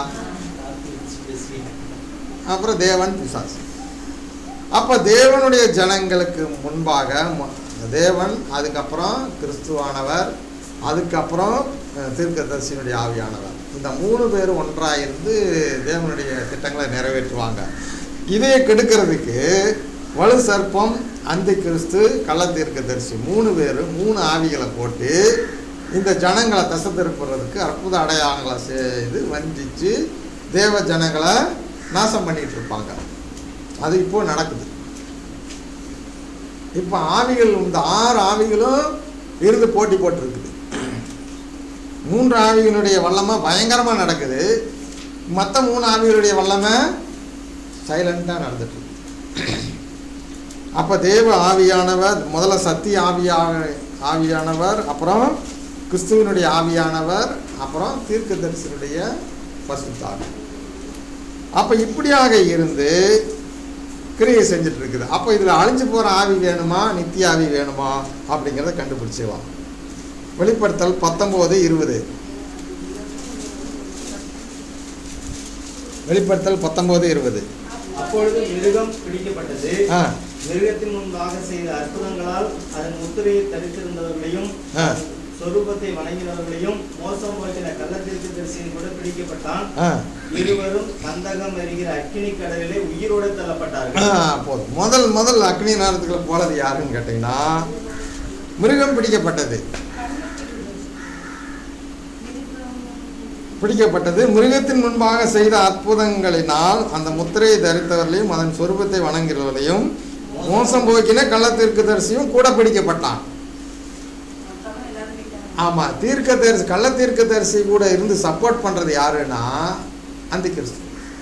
அப்புறம் தேவன் பிசாசு அப்போ தேவனுடைய ஜனங்களுக்கு முன்பாக மு- தேவன் அதுக்கப்புறம் கிறிஸ்துவானவர் அதுக்கப்புறம் அஹ், தீர்க்கதரிசியினுடைய ஆவியானவர் இந்த மூணு பேரும் ஒன்றாக இருந்து தேவனுடைய திட்டங்களை நிறைவேற்றுவாங்க இதையே கெடுக்கிறதுக்கு வலு சர்ப்பம் அந்தி கிறிஸ்து கள்ள தீர்க்கதரிசி மூணு பேர் மூணு ஆவிகளை போட்டு இந்த ஜனங்களை தசை திருப்புறதுக்கு அற்புத அடையாளங்களை செய்து வஞ்சிச்சு தேவ ஜனங்களை நாசம் பண்ணிட்டு இருப்பாங்க அது இப்போ நடக்குது இப்போ ஆவிகள் இந்த ஆறு ஆவிகளும் இருந்து போட்டி போட்டிருக்குது மூன்று ஆவிகளுடைய வல்லமை பயங்கரமாக நடக்குது மற்ற மூணு ஆவிகளுடைய வல்லமை சைலண்டாக நடந்துட்டு இருக்கு அப்போ தேவ ஆவியானவர் முதல்ல சத்திய ஆவியாக ஆவியானவர் அப்புறம் கிறிஸ்துவனுடைய ஆவியானவர் அப்புறம் தீர்க்கதரிசனுடைய பசுத்தாவி அப்போ இப்படியாக இருந்து கிரியை செஞ்சுட்டு இருக்குது அப்போ இதில் அழிஞ்சு போகிற ஆவி வேணுமா நித்திய ஆவி வேணுமா அப்படிங்கிறத கண்டுபிடிச்சிடலாம் வெளிப்படுத்தல் பத்தொம்போது இருபது வெளிப்படுத்தல் பத்தொம்போது இருபது அப்பொழுது மிருகம் பிடிக்கப்பட்டது ஆ மிருகத்தின் முன்பாக செய்த அற்புதங்களால் அதன் முத்திரையை தரித்திருந்தவர்களையும் ஆ. சொரூபத்தை வணங்கினவர்களையும் மோசம் போக்கின கள்ளத்திற்கு தரிசியின் கூட பிடிக்கப்பட்டான் ஆ இருவரும் கந்தகம் எரிகிற அக்கினி கடலிலே உயிரோடு ஆ, தள்ளப்பட்டார்கள் போதும் முதல் முதல் அக்னி நேரத்துக்குள்ள போனது யாருன்னு கேட்டிங்கன்னா மிருகம் பிடிக்கப்பட்டது பிடிக்கப்பட்டது மிருகத்தின் முன்பாக செய்த அற்புதங்களினால் அந்த முத்திரையை தரித்தவர்களையும் அதன் சொரூபத்தை வணங்குகிறவர்களையும் மோசம் போக்கின கள்ளத்திற்கு தரிசியும் கூட பிடிக்கப்பட்டான் மொத்தமா எல்லாரும் போயிட்டாங்க. ஆமா தீர்க்க தரிசி கள்ள தீர்க்க தரிசி கூட இருந்து சப்போர்ட் பண்றது யாருன்னா அந்த கிறிஸ்து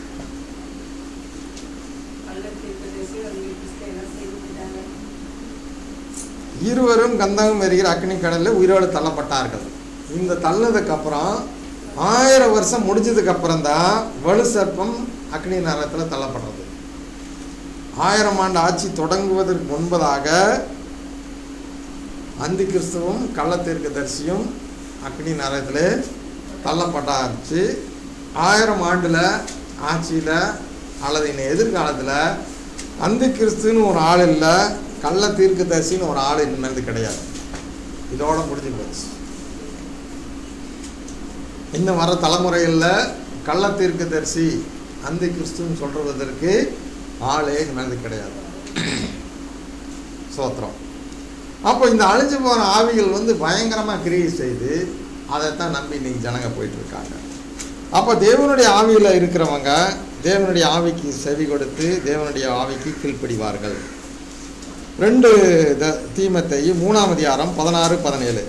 கள்ளத்தீர்க்கதரிசி, ஒரு கிறிஸ்து எல்லாம் செய்து விட்டாங்க. இருவரும் கந்தகம் எரிகிற அக்னி கடலில் உயிரோடு தள்ளப்பட்டார்கள் இந்த தள்ளதுக்கு அப்புறம் ஆயிரம் வருஷம் முடிஞ்சதுக்கு அப்புறம் தான் வலு சர்ப்பம் அக்னி நரகத்தில் தள்ளப்படுறது ஆயிரம் ஆண்டு ஆட்சி தொடங்குவதற்கு முன்பதாக அந்தி கிறிஸ்துவும் கள்ளத்தீர்க்கதரிசியும் அக்னி நரகத்தில் தள்ளப்பட்டாச்சு ஆயிரம் ஆண்டில் ஆட்சியில் அல்லது இன்னும் எதிர்காலத்தில் அந்தி கிறிஸ்துன்னு ஒரு ஆள் இல்லை கள்ள தீர்க்கதரிசின்னு ஒரு ஆள் இனிமேல் கிடையாது இதோட முடிஞ்சு போச்சு இன்னும் வர தலைமுறைகளில் கள்ள தீர்க்கதரிசி அந்தி கிறிஸ்துன்னு சொல்றதற்கு ஆளே இனிமேல் கிடையாது சோத்திரம் அப்போ இந்த அழிஞ்சு போகிற ஆவிகள் வந்து பயங்கரமாக கிரியை செய்து அதைத்தான் நம்பி இன்னைக்கு ஜனங்க போயிட்டு இருக்காங்க அப்போ தேவனுடைய ஆவியில் இருக்கிறவங்க தேவனுடைய ஆவிக்கு செவி கொடுத்து தேவனுடைய ஆவிக்கு கீழ்ப்படிவார்கள் ரெண்டு த தீமத்தையும் மூணாம் அதிகாரம் பதினாறு பதினேழு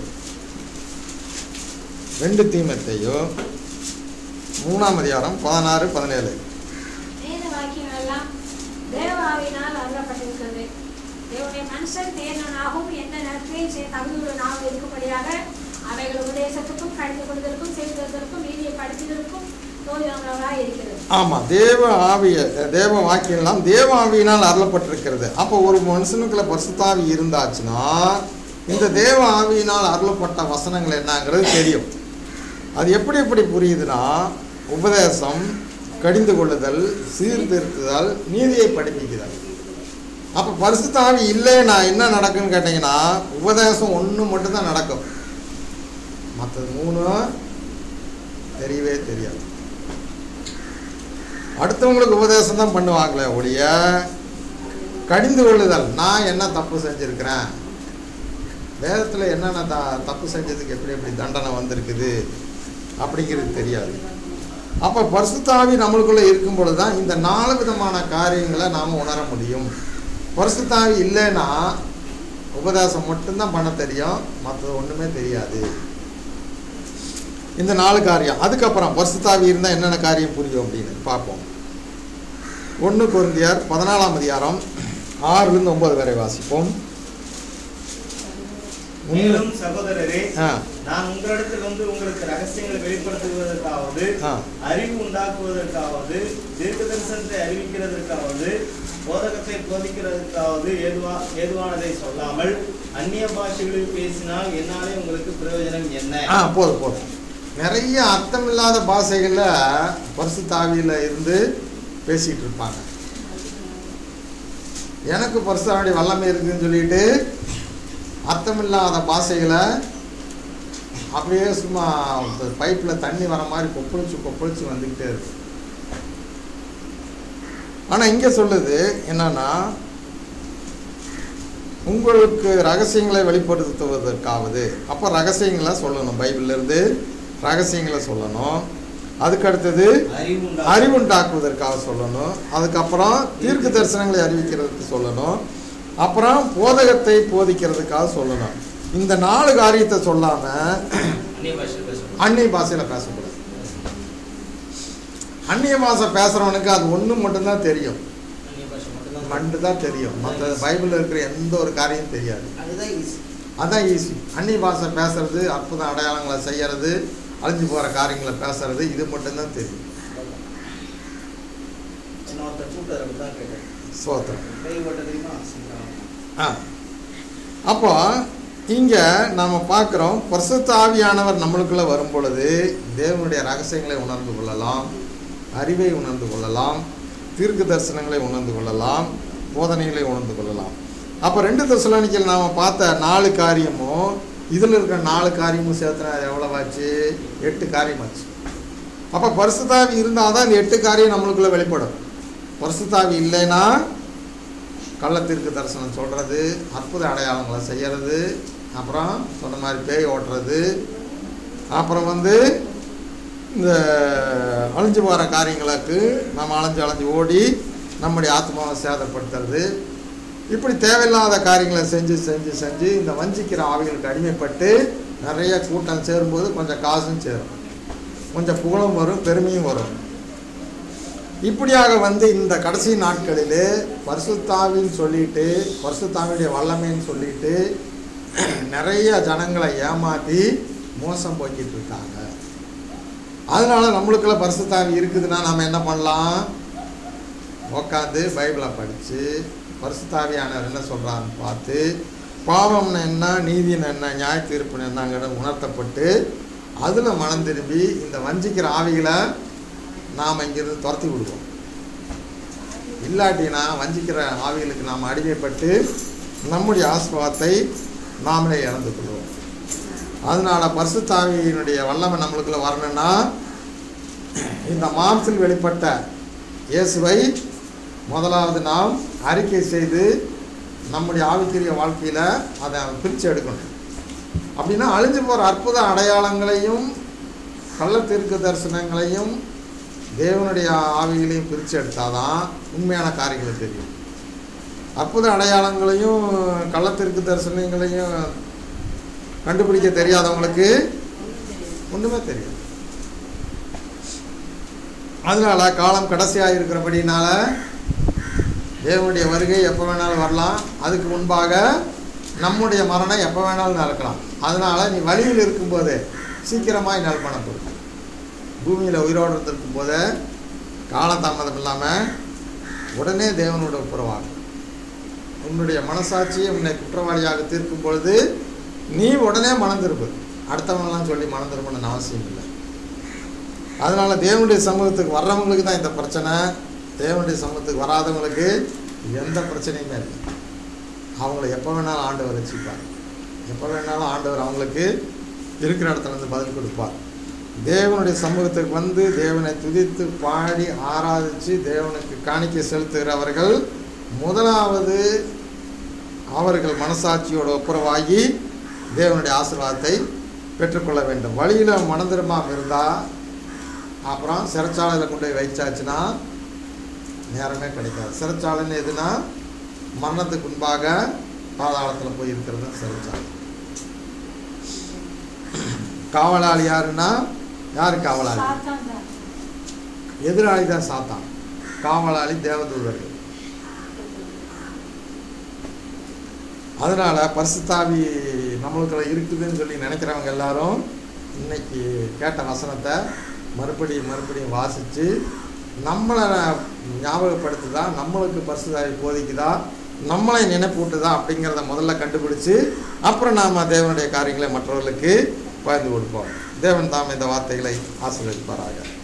ரெண்டு தீமத்தையும் மூணாம் அதிகாரம் பதினாறு பதினேழு வேத வாக்கியங்கள் எல்லாம் தேவ ஆவியினால் அருளப்பட்டிருக்கிறது தேவனுடைய மனுஷன் தேர்ந்தவனாகவும் எந்த நேரத்தையும் செய்ய தகுதியுள்ளவனாகவும் இருக்கும்படியாக அவைகள் உபதேசத்துக்கும் கடிந்து கொள்வதற்கும் செய்வதற்கும் நீதியை படிப்பதற்கும் தோல்வியாளர்களாக இருக்கிறது ஆமாம் தேவ ஆவிய தேவ வாக்கியெல்லாம் தேவ ஆவியினால் அருளப்பட்டிருக்கிறது அப்போ ஒரு மனுஷனுக்குள்ள பரிசுத்தாவி இருந்தாச்சுன்னா இந்த தேவ ஆவியினால் அருளப்பட்ட வசனங்கள் என்னங்கிறது தெரியும் அது எப்படி எப்படி புரியுதுன்னா உபதேசம் கடிந்து கொள்ளுதல் சீர்திருத்துதல் நீதியை படிப்பிக்குதல் அப்போ பரிசுத்தாவி இல்லைன்னா என்ன நடக்குன்னு கேட்டிங்கன்னா உபதேசம் ஒன்று மட்டும்தான் நடக்கும் மற்றது மூணும் தெரியவே தெரியாது அடுத்தவங்களுக்கு உபதேசம் தான் பண்ணுவாங்களே ஒழிய கடிந்து கொள்ளுதல் நான் என்ன தப்பு செஞ்சுருக்கிறேன் வேதத்தில் என்னென்ன த தப்பு செஞ்சதுக்கு எப்படி எப்படி தண்டனை வந்திருக்குது அப்படிங்கிறது தெரியாது அப்போ பரிசுத்தாவி நம்மளுக்குள்ளே இருக்கும் பொழுது தான் இந்த நாலு விதமான காரியங்களை நாம் உணர முடியும் பரிசுத்தாவி இல்லைன்னா உபதேசம் மட்டும்தான் பண்ண தெரியும் மற்றது ஒன்றுமே தெரியாது இந்த நாலு காரியம் அதுக்கப்புறம் பரிசுத்தாவி இருந்தால் என்னென்ன காரியம் புரியும் அப்படின்னு பார்ப்போம் ஒன்று குருந்தியார் பதினாலாம் அதிகாரம் ஆறுலேருந்து ஒன்பது வரை வாசிப்போம் உண்மை- மேலும் சகோதரரே ஆ நான் உங்களிடத்தில் வந்து உங்களுக்கு ரகசியங்களை வெளிப்படுத்துவதற்காவது ஆ. அறிவு உண்டாக்குவதற்காவது தீர்க்க தரிசனத்தை அறிவிக்கிறதற்காவது போதகத்தை போதிக்கிறதற்காவது ஏதுவா ஏதுவானதை சொல்லாமல் அந்நிய பாஷைகளில் பேசினால் என்னாலே உங்களுக்கு பிரயோஜனம் என்ன ஆ போதும் போதும் நிறைய அர்த்தமில்லாத பாஷைகளில் பரிசுத்தாவியில் இருந்து பேசிகிட்டு இருப்பாங்க எனக்கு பரிசுத்தாவுடைய வல்லமை இருக்குதுன்னு சொல்லிட்டு அர்த்தமில்லாத பாஷைகளை அப்படியே சும்மா பைப்பில் தண்ணி வர மாதிரி கொப்பளிச்சு கொப்பளிச்சு வந்துக்கிட்டே இருக்கு ஆனால் இங்கே சொல்லுது என்னன்னா உங்களுக்கு ரகசியங்களை வெளிப்படுத்துவதற்காவது அப்போ ரகசியங்களை சொல்லணும் பைபிள்ல இருந்து ரகசியங்களை சொல்லணும் அதுக்கு அடுத்தது அறிவு உண்டா அறிவுண்டாக்குவதற்காக சொல்லணும் அதுக்கப்புறம் தீர்க்க தரிசனங்களை அறிவிக்கிறதுக்கு சொல்லணும் அப்புறம் போதகத்தை போதிக்கிறதுக்காக சொல்லணும் இந்த நாலு காரியத்தை சொல்லாம அந்நிய பாஷையில் பேசணும் அந்நிய பாஷையில் பேசக்கூடாது அந்நிய பாஷை பேசுறவனுக்கு அது ஒன்று மட்டும்தான் தெரியும் அந்நிய பாஷை மட்டும்தான் மட்டும் தான் தெரியும் மற்ற பைபிளில் இருக்கிற எந்த ஒரு காரியம் தெரியாது அதுதான் ஈஸி அதான் ஈஸி அந்நிய பாஷை பேசுறது அற்புத அடையாளங்களை செய்யறது அழிஞ்சு போகிற காரியங்களை பேசுறது இது மட்டும்தான் தெரியும் இன்னொருத்தர் கூப்பிட்டு அப்படி தான் கேட்டேன் சோத்திரம் கை ஓட்ட தெரியுமா சீக்கிரம். ஆ அப்போ இங்கே நம்ம பார்க்குறோம் பரிசுத்த ஆவியானவர் நம்மளுக்குள்ளே வரும் பொழுது தேவனுடைய ரகசியங்களை உணர்ந்து கொள்ளலாம் அறிவை உணர்ந்து கொள்ளலாம் தீர்க்க தரிசனங்களை உணர்ந்து கொள்ளலாம் போதனைகளை உணர்ந்து கொள்ளலாம் அப்போ ரெண்டு தரிசனிக்கல் நாம் பார்த்த நாலு காரியமும் இதில் இருக்கிற நாலு காரியமும் சேர்த்துனா எவ்வளவாச்சு எட்டு காரியமாச்சு அப்போ பரிசுத்தாவி இருந்தால் தான் இந்த எட்டு காரியம் நம்மளுக்குள்ளே வெளிப்படும் பரிசுத்தாவி இல்லைன்னா கள்ளத்திற்கு தரிசனம் சொல்கிறது அற்புத அடையாளங்களை செய்கிறது அப்புறம் சொன்ன மாதிரி பேய் ஓட்டுறது அப்புறம் வந்து இந்த அழிஞ்சு போகிற காரியங்களுக்கு நம்ம அலைஞ்சு அலைஞ்சு ஓடி நம்முடைய ஆத்மாவை சேதப்படுத்துறது இப்படி தேவையில்லாத காரியங்களை செஞ்சு செஞ்சு செஞ்சு இந்த வஞ்சிக்கிற ஆவிகளுக்கு அடிமைப்பட்டு நிறைய கூட்டம் சேரும்போது கொஞ்சம் காசும் சேரும் கொஞ்சம் புகழும் வரும் பெருமையும் வரும் இப்படியாக வந்து இந்த கடைசி நாட்களிலே பரிசுத்தாவின்னு சொல்லிட்டு பரிசுத்தாவினுடைய வல்லமைன்னு சொல்லிட்டு நிறைய ஜனங்களை ஏமாற்றி மோசம் போக்கிட்டு இருக்காங்க அதனால நம்மளுக்குள்ள பரிசுத்தாவி இருக்குதுன்னா நம்ம என்ன பண்ணலாம் உட்காந்து பைபிளை படித்து பரிசுத்தாவியானவர் என்ன சொல்கிறான்னு பார்த்து பாவம்னு என்ன நீதின்னு என்ன நியாய தீர்ப்புன்னு என்னங்கிறத உணர்த்தப்பட்டு அதில் மனம் திரும்பி இந்த வஞ்சிக்கிற ஆவிகளை நாம் இங்கிருந்து துரத்தி விடுவோம் இல்லாட்டினா வஞ்சிக்கிற ஆவிகளுக்கு நாம் அடிமைப்பட்டு நம்முடைய ஆசீர்வாதத்தை நாமளே இழந்து கொள்வோம் அதனால பரிசுத்தாவியினுடைய வல்லமை நம்மளுக்குள்ள வரணும்னா இந்த மாம்சில் வெளிப்பட்ட இயேசுவை முதலாவது நாம் அறிக்கை செய்து நம்முடைய ஆவிக்குரிய வாழ்க்கையில் அதை பிரித்து எடுக்கணும் அப்படின்னா அழிஞ்சு போகிற அற்புத அடையாளங்களையும் கள்ள தீர்க்க தரிசனங்களையும் தேவனுடைய ஆவிகளையும் பிரித்து எடுத்தாதான் உண்மையான காரியங்களை தெரியும் அற்புத அடையாளங்களையும் கள்ளத்திற்கு தரிசனங்களையும் கண்டுபிடிக்க தெரியாதவங்களுக்கு ஒன்றுமே தெரியாது அதனால காலம் கடைசியாக இருக்கிறபடினால தேவனுடைய வருகை எப்போ வேணாலும் வரலாம் அதுக்கு முன்பாக நம்முடைய மரணம் எப்போ வேணாலும் நடக்கலாம் அதனால நீ வழியில் இருக்கும்போதே சீக்கிரமாய் நல்பணம் கொடு பூமியில் உயிரோடு இருந்திருக்கும் போதே காலதாமதம் இல்லாமல் உடனே தேவனோட ஒப்புரவாகும் உன்னுடைய மனசாட்சியை உன்னை குற்றவாளியாக தீர்க்கும் பொழுது நீ உடனே மனம் திரும்பு அடுத்தவனெல்லாம் சொல்லி மனம் திரும்பணும்னு அவசியம் இல்லை அதனால் தேவனுடைய சமூகத்துக்கு வர்றவங்களுக்கு தான் இந்த பிரச்சனை தேவனுடைய சமூகத்துக்கு வராதவங்களுக்கு எந்த பிரச்சனையுமே இல்லை அவங்கள எப்போ வேணாலும் ஆண்டவர் ரசிப்பார் எப்போ வேணாலும் ஆண்டவர் அவங்களுக்கு இருக்கிற இடத்துல இருந்து பதில் கொடுப்பார் தேவனுடைய சமூகத்துக்கு வந்து தேவனை துதித்து பாடி ஆராதித்து தேவனுக்கு காணிக்கை செலுத்துகிறவர்கள் முதலாவது அவர்கள் மனசாட்சியோட ஒப்புரவாகி தேவனுடைய ஆசீர்வாதத்தை பெற்றுக்கொள்ள வேண்டும் வழியில் மனந்திரமாக இருந்தால் அப்புறம் சிறைச்சாலையில் கொண்டு போய் வைச்சாச்சுன்னா நேரமே கிடைக்காது சிறைச்சாலைன்னு எதுனா மரணத்துக்கு முன்பாக பாதாளத்தில் போய் இருக்கிறது தான் சிறைச்சாலை காவலாளி யாருன்னா யார் காவலாளி சாத்தான் தான் எதிராளி தான் சாத்தான் காவலாளி தேவதூதர்கள் அதனால பரிசுத்தாவி நம்மளுக்குள்ள இருக்குதுன்னு சொல்லி நினைக்கிறவங்க எல்லாரும் இன்னைக்கு கேட்ட வசனத்தை மறுபடியும் மறுபடியும் வாசித்து நம்மளை ஞாபகப்படுத்துதா நம்மளுக்கு பரிசுத்தாவி போதிக்குதா நம்மளை நினைப்பூட்டுதா அப்படிங்கிறத முதல்ல கண்டுபிடிச்சு அப்புறம் நாம் தேவனுடைய காரியங்களை மற்றவர்களுக்கு பகிர்ந்து கொடுப்போம் தேவன் தாம் இந்த வார்த்தைகளை ஆசீர்வதிப்பாராக